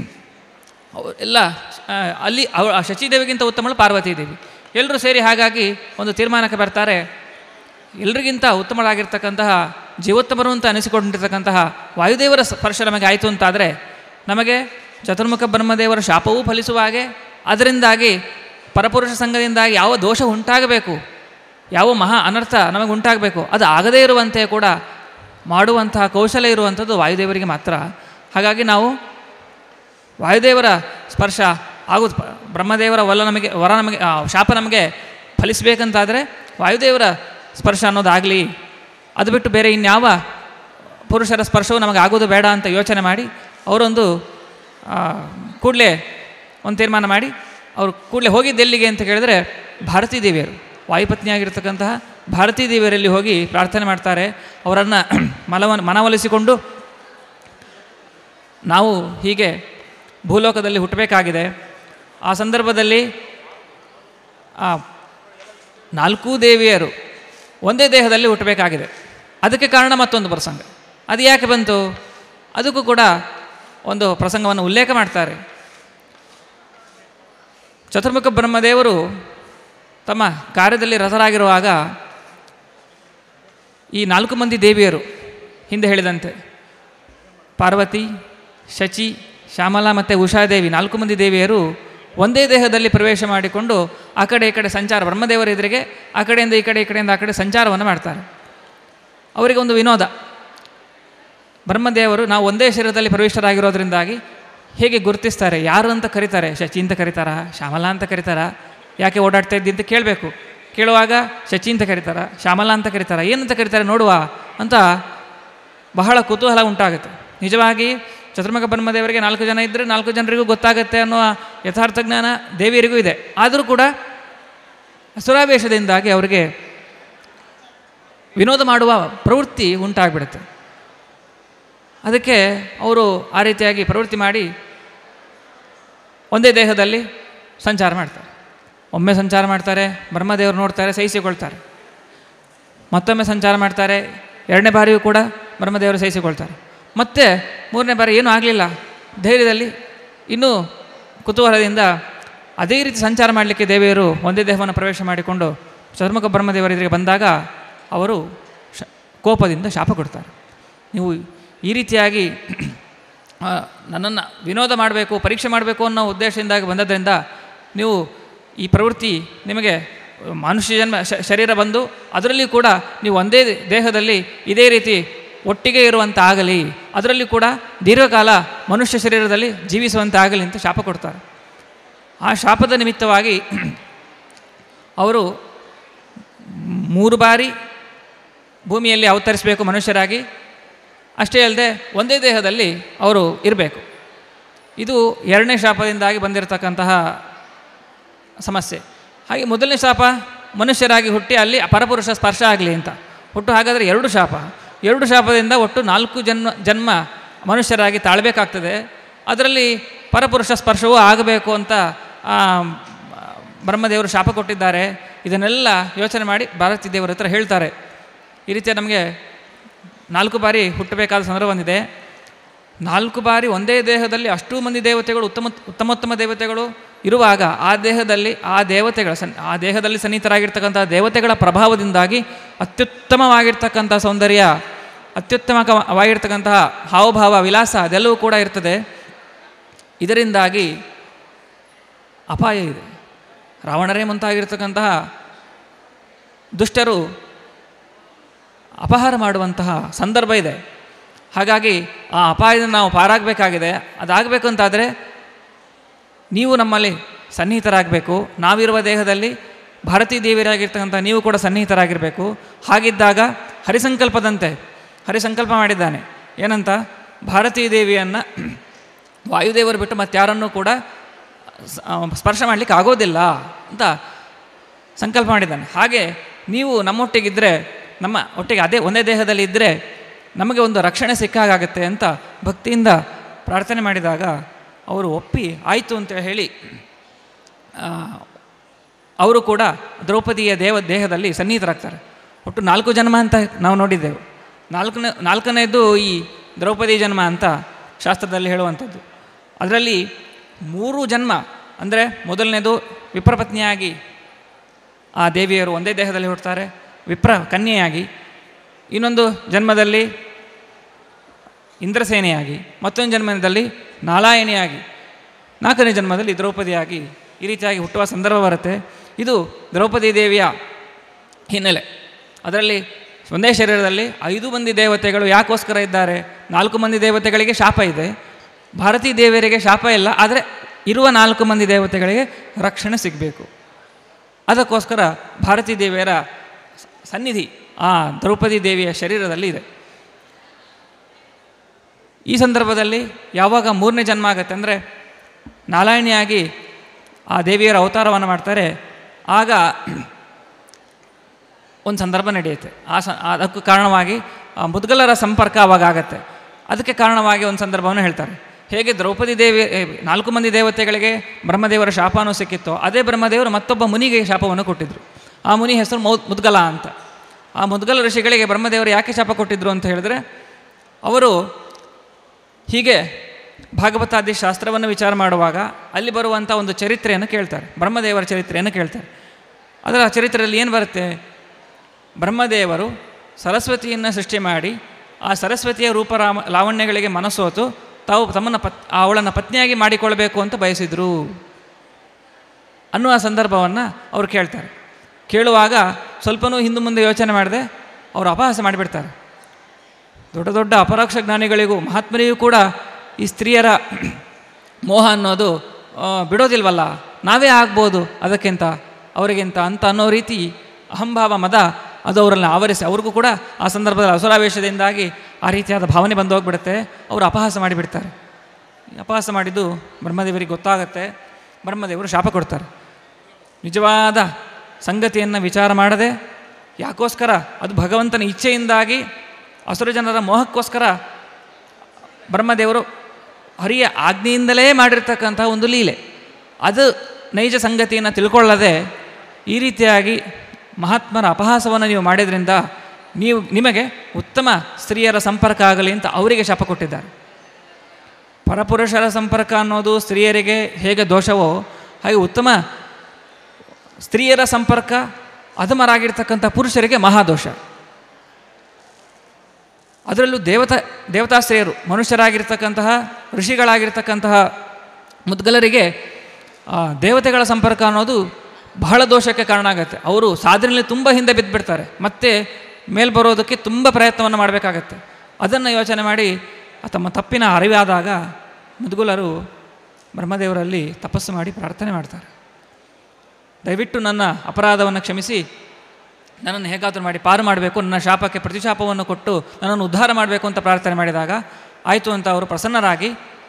ಎಲ್ಲ ಆ, ಅಲ್ಲಿ ಅವ ಆ ಶಚಿದೇವಿಗಿಂತ ಉತ್ತಮಳು ಪಾರ್ವತೀ ದೇವಿ ಎಲ್ಲರೂ ಸೇರಿ ಹಾಗಾಗಿ ಒಂದು ತೀರ್ಮಾನಕ್ಕೆ ಬರ್ತಾರೆ ಎಲ್ರಿಗಿಂತ ಉತ್ತಮರಾಗಿರ್ತಕ್ಕಂತಹ ಜೀವೋತ್ತಮರು ಅಂತ ಅನಿಸಿಕೊಂಡಿರ್ತಕ್ಕಂತಹ ವಾಯುದೇವರ ಸ್ಪರ್ಶ ನಮಗೆ ಆಯಿತು ಅಂತಾದರೆ ನಮಗೆ ಚತುರ್ಮುಖ ಬ್ರಹ್ಮದೇವರ ಶಾಪವೂ ಫಲಿಸುವ ಹಾಗೆ ಅದರಿಂದಾಗಿ ಪರಪುರುಷ ಸಂಘದಿಂದಾಗಿ ಯಾವ ದೋಷ ಉಂಟಾಗಬೇಕು ಯಾವ ಮಹಾ ಅನರ್ಥ ನಮಗೆ ಉಂಟಾಗಬೇಕು ಅದು ಆಗದೇ ಇರುವಂತೆ ಕೂಡ ಮಾಡುವಂತಹ ಕೌಶಲ ಇರುವಂಥದ್ದು ವಾಯುದೇವರಿಗೆ ಮಾತ್ರ ಹಾಗಾಗಿ ನಾವು ವಾಯುದೇವರ ಸ್ಪರ್ಶ ಆಗುದು ಪ- ಬ್ರಹ್ಮದೇವರ ವಲ ನಮಗೆ ವರ ನಮಗೆ ಆ, ಶಾಪ ನಮಗೆ ಫಲಿಸಬೇಕಂತಾದರೆ ವಾಯುದೇವರ ಸ್ಪರ್ಶ ಅನ್ನೋದಾಗಲಿ ಅದು ಬಿಟ್ಟು ಬೇರೆ ಇನ್ಯಾವ ಪುರುಷರ ಸ್ಪರ್ಶವು ನಮಗೆ ಆಗೋದು ಬೇಡ ಅಂತ ಯೋಚನೆ ಮಾಡಿ ಅವರೊಂದು ಕೂಡಲೇ ಒಂದು ತೀರ್ಮಾನ ಮಾಡಿ ಅವರು ಕೂಡಲೇ ಹೋಗಿದ್ದು ಎಲ್ಲಿಗೆ ಅಂತ ಕೇಳಿದ್ರೆ ಭಾರತೀ ದೇವಿಯರು ವಾಯುಪತ್ನಿಯಾಗಿರ್ತಕ್ಕಂತಹ ಭಾರತೀ ದೇವಿಯರಲ್ಲಿ ಹೋಗಿ ಪ್ರಾರ್ಥನೆ ಮಾಡ್ತಾರೆ ಅವರನ್ನು ಮನವ ಮನವೊಲಿಸಿಕೊಂಡು ನಾವು ಹೀಗೆ ಭೂಲೋಕದಲ್ಲಿ ಹುಟ್ಟಬೇಕಾಗಿದೆ ಆ ಸಂದರ್ಭದಲ್ಲಿ ಆ ನಾಲ್ಕೂ ದೇವಿಯರು ಒಂದೇ ದೇಹದಲ್ಲಿ ಹುಟ್ಟಬೇಕಾಗಿದೆ ಅದಕ್ಕೆ ಕಾರಣ ಮತ್ತೊಂದು ಪ್ರಸಂಗ ಅದು ಯಾಕೆ ಬಂತು ಅದಕ್ಕೂ ಕೂಡ ಒಂದು ಪ್ರಸಂಗವನ್ನು ಉಲ್ಲೇಖ ಮಾಡ್ತಾರೆ ಚತುರ್ಮುಖ ಬ್ರಹ್ಮದೇವರು ತಮ್ಮ ಕಾರ್ಯದಲ್ಲಿ ರಥರಾಗಿರುವಾಗ ಈ ನಾಲ್ಕು ಮಂದಿ ದೇವಿಯರು ಹಿಂದೆ ಹೇಳಿದಂತೆ ಪಾರ್ವತಿ ಶಚಿ ಶ್ಯಾಮಲಾ ಮತ್ತು ಉಷಾದೇವಿ ನಾಲ್ಕು ಮಂದಿ ದೇವಿಯರು ಒಂದೇ ದೇಹದಲ್ಲಿ ಪ್ರವೇಶ ಮಾಡಿಕೊಂಡು ಆ ಕಡೆ ಈ ಕಡೆ ಸಂಚಾರ ಬ್ರಹ್ಮದೇವರ ಎದುರಿಗೆ ಆ ಕಡೆಯಿಂದ ಈ ಕಡೆ ಈ ಕಡೆಯಿಂದ ಆ ಕಡೆ ಸಂಚಾರವನ್ನು ಮಾಡ್ತಾರೆ ಅವರಿಗೆ ಒಂದು ವಿನೋದ ಬ್ರಹ್ಮದೇವರು ನಾವು ಒಂದೇ ಶರೀರದಲ್ಲಿ ಪ್ರವಿಷ್ಟರಾಗಿರೋದ್ರಿಂದಾಗಿ ಹೇಗೆ ಗುರುತಿಸ್ತಾರೆ ಯಾರು ಅಂತ ಕರೀತಾರೆ ಶಚಿ ಅಂತ ಕರೀತಾರ ಶ್ಯಾಮಲಾ ಅಂತ ಕರೀತಾರ ಯಾಕೆ ಓಡಾಡ್ತಾ ಇದ್ದಿ ಅಂತ ಕೇಳಬೇಕು ಕೇಳುವಾಗ ಶಚಿ ಅಂತ ಕರೀತಾರ ಶ್ಯಾಮಲಾ ಅಂತ ಕರೀತಾರ ಏನಂತ ಕರೀತಾರೆ ನೋಡುವ ಅಂತ ಬಹಳ ಕುತೂಹಲ ಉಂಟಾಗುತ್ತೆ ನಿಜವಾಗಿ ಚತುರ್ಮುಖ ಬ್ರಹ್ಮದೇವರಿಗೆ ನಾಲ್ಕು ಜನ ಇದ್ದರೆ ನಾಲ್ಕು ಜನರಿಗೂ ಗೊತ್ತಾಗುತ್ತೆ ಅನ್ನುವ ಯಥಾರ್ಥ ಜ್ಞಾನ ದೇವಿಯರಿಗೂ ಇದೆ ಆದರೂ ಕೂಡ ಸುರಾವೇಶದಿಂದಾಗಿ ಅವರಿಗೆ ವಿನೋದ ಮಾಡುವ ಪ್ರವೃತ್ತಿ ಉಂಟಾಗ್ಬಿಡುತ್ತೆ ಅದಕ್ಕೆ ಅವರು ಆ ರೀತಿಯಾಗಿ ಪ್ರವೃತ್ತಿ ಮಾಡಿ ಒಂದೇ ದೇಹದಲ್ಲಿ ಸಂಚಾರ ಮಾಡ್ತಾರೆ ಒಮ್ಮೆ ಸಂಚಾರ ಮಾಡ್ತಾರೆ ಬ್ರಹ್ಮದೇವರು ನೋಡ್ತಾರೆ ಸಹಿಸಿಕೊಳ್ತಾರೆ ಮತ್ತೊಮ್ಮೆ ಸಂಚಾರ ಮಾಡ್ತಾರೆ ಎರಡನೇ ಬಾರಿಯೂ ಕೂಡ ಬ್ರಹ್ಮದೇವರು ಸಹಿಸಿಕೊಳ್ತಾರೆ ಮತ್ತೆ ಮೂರನೇ ಬಾರಿ ಏನೂ ಆಗಲಿಲ್ಲ ಧೈರ್ಯದಲ್ಲಿ ಇನ್ನೂ ಕುತೂಹಲದಿಂದ ಅದೇ ರೀತಿ ಸಂಚಾರ ಮಾಡಲಿಕ್ಕೆ ದೇವಿಯರು ಒಂದೇ ದೇಹವನ್ನು ಪ್ರವೇಶ ಮಾಡಿಕೊಂಡು ಚರ್ಮಕ ಬ್ರಹ್ಮದೇವರ ಎದುರಿಗೆ ಬಂದಾಗ ಅವರು ಶ ಕೋಪದಿಂದ ಶಾಪ ಕೊಡ್ತಾರೆ ನೀವು ಈ ರೀತಿಯಾಗಿ ಆ, ನನ್ನನ್ನು ವಿನೋದ ಮಾಡಬೇಕು ಪರೀಕ್ಷೆ ಮಾಡಬೇಕು ಅನ್ನೋ ಉದ್ದೇಶದಿಂದಾಗಿ ಬಂದದ್ದರಿಂದ ನೀವು ಈ ಪ್ರವೃತ್ತಿ ನಿಮಗೆ ಮನುಷ್ಯ ಜನ್ಮ ಶ- ಶರೀರ ಬಂದು ಅದರಲ್ಲಿ ಕೂಡ ನೀವು ಒಂದೇ ದೇಹದಲ್ಲಿ ಇದೇ ರೀತಿ ಒಟ್ಟಿಗೆ ಇರುವಂಥ ಆಗಲಿ ಅದರಲ್ಲಿ ಕೂಡ ದೀರ್ಘಕಾಲ ಮನುಷ್ಯ ಶರೀರದಲ್ಲಿ ಜೀವಿಸುವಂತೆ ಆಗಲಿ ಅಂತ ಶಾಪ ಕೊಡ್ತಾರೆ ಆ ಶಾಪದ ನಿಮಿತ್ತವಾಗಿ ಅವರು ಮೂರು ಬಾರಿ ಭೂಮಿಯಲ್ಲಿ ಅವತರಿಸಬೇಕು ಮನುಷ್ಯರಾಗಿ ಅಷ್ಟೇ ಅಲ್ಲದೆ ಒಂದೇ ದೇಹದಲ್ಲಿ ಅವರು ಇರಬೇಕು ಇದು ಎರಡನೇ ಶಾಪದಿಂದಾಗಿ ಬಂದಿರತಕ್ಕಂತಹ ಸಮಸ್ಯೆ ಹಾಗೆ ಮೊದಲನೇ ಶಾಪ ಮನುಷ್ಯರಾಗಿ ಹುಟ್ಟಿ ಅಲ್ಲಿ ಪರಪುರುಷ ಸ್ಪರ್ಶ ಆಗಲಿ ಅಂತ ಒಟ್ಟು ಹಾಗಾದರೆ ಎರಡು ಶಾಪ ಎರಡು ಶಾಪದಿಂದ ಒಟ್ಟು ನಾಲ್ಕು ಜನ್ಮ ಜನ್ಮ ಮನುಷ್ಯರಾಗಿ ತಾಳಬೇಕಾಗ್ತದೆ ಅದರಲ್ಲಿ ಪರಪುರುಷ ಸ್ಪರ್ಶವೂ ಆಗಬೇಕು ಅಂತ ಆ, ಬ್ರಹ್ಮದೇವರು ಶಾಪ ಕೊಟ್ಟಿದ್ದಾರೆ ಇದನ್ನೆಲ್ಲ ಯೋಚನೆ ಮಾಡಿ ಭಾರತೀ ದೇವರ ಹತ್ರ ಹೇಳ್ತಾರೆ ಈ ರೀತಿಯ ನಮಗೆ ನಾಲ್ಕು ಬಾರಿ ಹುಟ್ಟಬೇಕಾದ ಸಂದರ್ಭ ಬಂದಿದೆ ನಾಲ್ಕು ಬಾರಿ ಒಂದೇ ದೇಹದಲ್ಲಿ ಅಷ್ಟೂ ಮಂದಿ ದೇವತೆಗಳು ಉತ್ತಮ ಉತ್ತಮೋತ್ತಮ ದೇವತೆಗಳು ಇರುವಾಗ ಆ ದೇಹದಲ್ಲಿ ಆ ದೇವತೆಗಳ ಸನ್ ಆ ದೇಹದಲ್ಲಿ ಸನ್ನಿಹಿತರಾಗಿರ್ತಕ್ಕಂಥ ದೇವತೆಗಳ ಪ್ರಭಾವದಿಂದಾಗಿ ಅತ್ಯುತ್ತಮವಾಗಿರ್ತಕ್ಕಂಥ ಸೌಂದರ್ಯ ಅತ್ಯುತ್ತಮವಾಗಿರ್ತಕ್ಕಂತಹ ಹಾವಭಾವ ವಿಲಾಸ ಅದೆಲ್ಲವೂ ಕೂಡ ಇರ್ತದೆ ಇದರಿಂದಾಗಿ ಅಪಾಯ ಇದೆ ರಾವಣರೇ ಮುಂತಾಗಿರ್ತಕ್ಕಂತಹ ದುಷ್ಟರು ಅಪಹಾರ ಮಾಡುವಂತಹ ಸಂದರ್ಭ ಇದೆ ಹಾಗಾಗಿ ಆ ಅಪಾಯದಿಂದ ನಾವು ಪಾರಾಗಬೇಕಾಗಿದೆ ಅದಾಗಬೇಕು ಅಂತಾದರೆ ನೀವು ನಮ್ಮಲ್ಲಿ ಸನ್ನಿಹಿತರಾಗಬೇಕು ನಾವಿರುವ ದೇಹದಲ್ಲಿ ಭಾರತೀ ದೇವಿಯರಾಗಿರ್ತಕ್ಕಂಥ ನೀವು ಕೂಡ ಸನ್ನಿಹಿತರಾಗಿರಬೇಕು ಹಾಗಿದ್ದಾಗ ಹರಿಸಂಕಲ್ಪದಂತೆ ಹರಿಸಂಕಲ್ಪ ಮಾಡಿದ್ದಾನೆ ಏನಂತ ಭಾರತೀ ದೇವಿಯನ್ನು ವಾಯುದೇವರು ಬಿಟ್ಟು ಮತ್ತಾರನ್ನೂ ಕೂಡ ಸ- ಆ, ಸ್ಪರ್ಶ ಮಾಡಲಿಕ್ಕೆ ಆಗೋದಿಲ್ಲ ಅಂತ ಸಂಕಲ್ಪ ಮಾಡಿದ್ದಾನೆ ಹಾಗೆ ನೀವು ನಮ್ಮೊಟ್ಟಿಗಿದ್ದರೆ ನಮ್ಮ ಒಟ್ಟಿಗೆ ಅದೇ ಒಂದೇ ದೇಹದಲ್ಲಿ ಇದ್ದರೆ ನಮಗೆ ಒಂದು ರಕ್ಷಣೆ ಸಿಕ್ಕಾಗುತ್ತೆ ಅಂತ ಭಕ್ತಿಯಿಂದ ಪ್ರಾರ್ಥನೆ ಮಾಡಿದಾಗ ಅವರು ಒಪ್ಪಿ ಆಯಿತು ಅಂತ ಹೇಳಿ ಆ, ಅವರು ಕೂಡ ದ್ರೌಪದಿಯ ದೇವ ದೇಹದಲ್ಲಿ ಸನ್ನಿಹಿತರಾಗ್ತಾರೆ ಒಟ್ಟು ನಾಲ್ಕು ಜನ್ಮ ಅಂತ ನಾವು ನೋಡಿದ್ದೆವು ನಾಲ್ಕನೇ ನಾಲ್ಕನೇದು ಈ ದ್ರೌಪದಿ ಜನ್ಮ ಅಂತ ಶಾಸ್ತ್ರದಲ್ಲಿ ಹೇಳುವಂಥದ್ದು ಅದರಲ್ಲಿ ಮೂರು ಜನ್ಮ ಅಂದರೆ ಮೊದಲನೇದು ವಿಪ್ರಪತ್ನಿಯಾಗಿ ಆ ದೇವಿಯರು ಒಂದೇ ದೇಹದಲ್ಲಿ ಹುಡ್ತಾರೆ ವಿಪ್ರ ಕನ್ಯೆಯಾಗಿ ಇನ್ನೊಂದು ಜನ್ಮದಲ್ಲಿ ಇಂದ್ರಸೇನೆಯಾಗಿ ಮತ್ತೊಂದು ಜನ್ಮದಲ್ಲಿ ನಾರಾಯಣಿಯಾಗಿ ನಾಲ್ಕನೇ ಜನ್ಮದಲ್ಲಿ ದ್ರೌಪದಿಯಾಗಿ ಈ ರೀತಿಯಾಗಿ ಹುಟ್ಟುವ ಸಂದರ್ಭ ಬರುತ್ತೆ ಇದು ದ್ರೌಪದಿ ದೇವಿಯ ಹಿನ್ನೆಲೆ ಅದರಲ್ಲಿ ಒಂದೇ ಶರೀರದಲ್ಲಿ ಐದು ಮಂದಿ ದೇವತೆಗಳು ಯಾಕೋಸ್ಕರ ಇದ್ದಾರೆ ನಾಲ್ಕು ಮಂದಿ ದೇವತೆಗಳಿಗೆ ಶಾಪ ಇದೆ ಭಾರತೀ ದೇವಿಯರಿಗೆ ಶಾಪ ಇಲ್ಲ ಆದರೆ ಇರುವ ನಾಲ್ಕು ಮಂದಿ ದೇವತೆಗಳಿಗೆ ರಕ್ಷಣೆ ಸಿಗಬೇಕು ಅದಕ್ಕೋಸ್ಕರ ಭಾರತೀ ದೇವಿಯರ ಸನ್ನಿಧಿ ಆ ದ್ರೌಪದಿ ದೇವಿಯ ಶರೀರದಲ್ಲಿ ಇದೆ ಈ ಸಂದರ್ಭದಲ್ಲಿ ಯಾವಾಗ ಮೂರನೇ ಜನ್ಮ ಆಗುತ್ತೆ ಅಂದರೆ ನಾರಾಯಣಿಯಾಗಿ ಆ ದೇವಿಯರ ಅವತಾರವನ್ನು ಮಾಡ್ತಾರೆ ಆಗ ಒಂದು ಸಂದರ್ಭ ನಡೆಯುತ್ತೆ ಆ ಸ ಅದಕ್ಕೂ ಕಾರಣವಾಗಿ ಆ ಮುದ್ಗಲರ ಸಂಪರ್ಕ ಅವಾಗ ಆಗತ್ತೆ ಅದಕ್ಕೆ ಕಾರಣವಾಗಿ ಒಂದು ಸಂದರ್ಭವನ್ನು ಹೇಳ್ತಾರೆ ಹೇಗೆ ದ್ರೌಪದಿ ದೇವಿ ಏ, ನಾಲ್ಕು ಮಂದಿ ದೇವತೆಗಳಿಗೆ ಬ್ರಹ್ಮದೇವರ ಶಾಪನೂ ಸಿಕ್ಕಿತ್ತೋ ಅದೇ ಬ್ರಹ್ಮದೇವರು ಮತ್ತೊಬ್ಬ ಮುನಿಗೆ ಶಾಪವನ್ನು ಕೊಟ್ಟಿದ್ದರು ಆ ಮುನಿ ಹೆಸರು ಮೌ ಮುದ್ಗಲ ಅಂತ ಆ ಮುದ್ಗಲ ಋಷಿಗಳಿಗೆ ಬ್ರಹ್ಮದೇವರು ಯಾಕೆ ಶಾಪ ಕೊಟ್ಟಿದ್ರು ಅಂತ ಹೇಳಿದ್ರೆ ಅವರು ಹೀಗೆ ಭಾಗವತಾದಿ ಶಾಸ್ತ್ರವನ್ನು ವಿಚಾರ ಮಾಡುವಾಗ ಅಲ್ಲಿ ಬರುವಂಥ ಒಂದು ಚರಿತ್ರೆಯನ್ನು ಕೇಳ್ತಾರೆ ಬ್ರಹ್ಮದೇವರ ಚರಿತ್ರೆಯನ್ನು ಕೇಳ್ತಾರೆ ಅದರ ಚರಿತ್ರೆಯಲ್ಲಿ ಏನು ಬರುತ್ತೆ ಬ್ರಹ್ಮದೇವರು ಸರಸ್ವತಿಯನ್ನು ಸೃಷ್ಟಿ ಮಾಡಿ ಆ ಸರಸ್ವತಿಯ ರೂಪರಾಮ ಲಾವಣ್ಯಗಳಿಗೆ ಮನಸ್ಸೋತು ತಾವು ತಮ್ಮನ್ನು ಪತ್ ಅವಳನ್ನು ಪತ್ನಿಯಾಗಿ ಮಾಡಿಕೊಳ್ಬೇಕು ಅಂತ ಬಯಸಿದರು ಅನ್ನುವ ಸಂದರ್ಭವನ್ನು ಅವರು ಕೇಳ್ತಾರೆ ಕೇಳುವಾಗ ಸ್ವಲ್ಪನೂ ಹಿಂದೆ ಮುಂದೆ ಯೋಚನೆ ಮಾಡದೆ ಅವರು ಅಪಹಾಸ ಮಾಡಿಬಿಡ್ತಾರೆ ದೊಡ್ಡ ದೊಡ್ಡ ಅಪರೋಕ್ಷ ಜ್ಞಾನಿಗಳಿಗೂ ಮಹಾತ್ಮರಿಗೂ ಕೂಡ ಈ ಸ್ತ್ರೀಯರ ಮೋಹ ಅನ್ನೋದು ಆ, ಬಿಡೋದಿಲ್ವಲ್ಲ ನಾವೇ ಆಗ್ಬೋದು ಅದಕ್ಕಿಂತ ಅವರಿಗಿಂತ ಅಂತ ಅನ್ನೋ ರೀತಿ ಅಹಂಭಾವ ಮದ ಅದು ಅವರನ್ನು ಆವರಿಸಿ ಅವ್ರಿಗೂ ಕೂಡ ಆ ಸಂದರ್ಭದಲ್ಲಿ ಅಸುರಾವೇಶದಿಂದಾಗಿ ಆ ರೀತಿಯಾದ ಭಾವನೆ ಬಂದು ಹೋಗ್ಬಿಡುತ್ತೆ ಅವರು ಅಪಹಾಸ ಮಾಡಿಬಿಡ್ತಾರೆ ಈ ಅಪಹಾಸ ಮಾಡಿದ್ದು ಬ್ರಹ್ಮದೇವರಿಗೆ ಗೊತ್ತಾಗತ್ತೆ ಬ್ರಹ್ಮದೇವರು ಶಾಪ ಕೊಡ್ತಾರೆ ನಿಜವಾದ ಸಂಗತಿಯನ್ನು ವಿಚಾರ ಮಾಡದೆ ಯಾಕೋಸ್ಕರ ಅದು ಭಗವಂತನ ಇಚ್ಛೆಯಿಂದಾಗಿ ಅಸುರ ಜನರ ಮೋಹಕ್ಕೋಸ್ಕರ ಬ್ರಹ್ಮದೇವರು ಹರಿಯ ಆಜ್ಞೆಯಿಂದಲೇ ಮಾಡಿರ್ತಕ್ಕಂಥ ಒಂದು ಲೀಲೆ ಅದು ನೈಜ ಸಂಗತಿಯನ್ನು ತಿಳ್ಕೊಳ್ಳದೆ ಈ ರೀತಿಯಾಗಿ ಮಹಾತ್ಮರ ಅಪಹಾಸವನ್ನು ನೀವು ಮಾಡಿದ್ರಿಂದ ನೀವು ನಿಮಗೆ ಉತ್ತಮ ಸ್ತ್ರೀಯರ ಸಂಪರ್ಕ ಆಗಲಿ ಅಂತ ಅವರಿಗೆ ಶಾಪ ಕೊಟ್ಟಿದ್ದಾರೆ ಪರಪುರುಷರ ಸಂಪರ್ಕ ಅನ್ನೋದು ಸ್ತ್ರೀಯರಿಗೆ ಹೇಗೆ ದೋಷವೋ ಹಾಗೆ ಉತ್ತಮ ಸ್ತ್ರೀಯರ ಸಂಪರ್ಕ ಅಧಮರಾಗಿರ್ತಕ್ಕಂಥ ಪುರುಷರಿಗೆ ಮಹಾದೋಷ ಅದರಲ್ಲೂ ದೇವತಾ ದೇವತಾಶ್ರೇಯರು ಮನುಷ್ಯರಾಗಿರ್ತಕ್ಕಂತಹ ಋಷಿಗಳಾಗಿರ್ತಕ್ಕಂತಹ ಮುದ್ಗಲರಿಗೆ ಆ, ದೇವತೆಗಳ ಸಂಪರ್ಕ ಅನ್ನೋದು ಬಹಳ ದೋಷಕ್ಕೆ ಕಾರಣ ಆಗುತ್ತೆ ಅವರು ಸಾಧನೆಯಲ್ಲಿ ತುಂಬ ಹಿಂದೆ ಬಿದ್ದುಬಿಡ್ತಾರೆ ಮತ್ತೆ ಮೇಲ್ ಬರೋದಕ್ಕೆ ತುಂಬ ಪ್ರಯತ್ನವನ್ನು ಮಾಡಬೇಕಾಗತ್ತೆ ಅದನ್ನು ಯೋಚನೆ ಮಾಡಿ ಆ ತಮ್ಮ ತಪ್ಪಿನ ಅರಿವಾದಾಗ ಮುದ್ಗುಲರು ಬ್ರಹ್ಮದೇವರಲ್ಲಿ ತಪಸ್ಸು ಮಾಡಿ ಪ್ರಾರ್ಥನೆ ಮಾಡ್ತಾರೆ ದಯವಿಟ್ಟು ನನ್ನ ಅಪರಾಧವನ್ನು ಕ್ಷಮಿಸಿ ನನ್ನನ್ನು ಹೇಗಾದರೂ ಮಾಡಿ ಪಾರು ಮಾಡಬೇಕು ನನ್ನ ಶಾಪಕ್ಕೆ ಪ್ರತಿಶಾಪವನ್ನು ಕೊಟ್ಟು ನನ್ನನ್ನು ಉದ್ಧಾರ ಮಾಡಬೇಕು ಅಂತ ಪ್ರಾರ್ಥನೆ ಮಾಡಿದಾಗ ಆಯಿತು ಅಂತ ಅವರು ಪ್ರಸನ್ನರಾಗಿ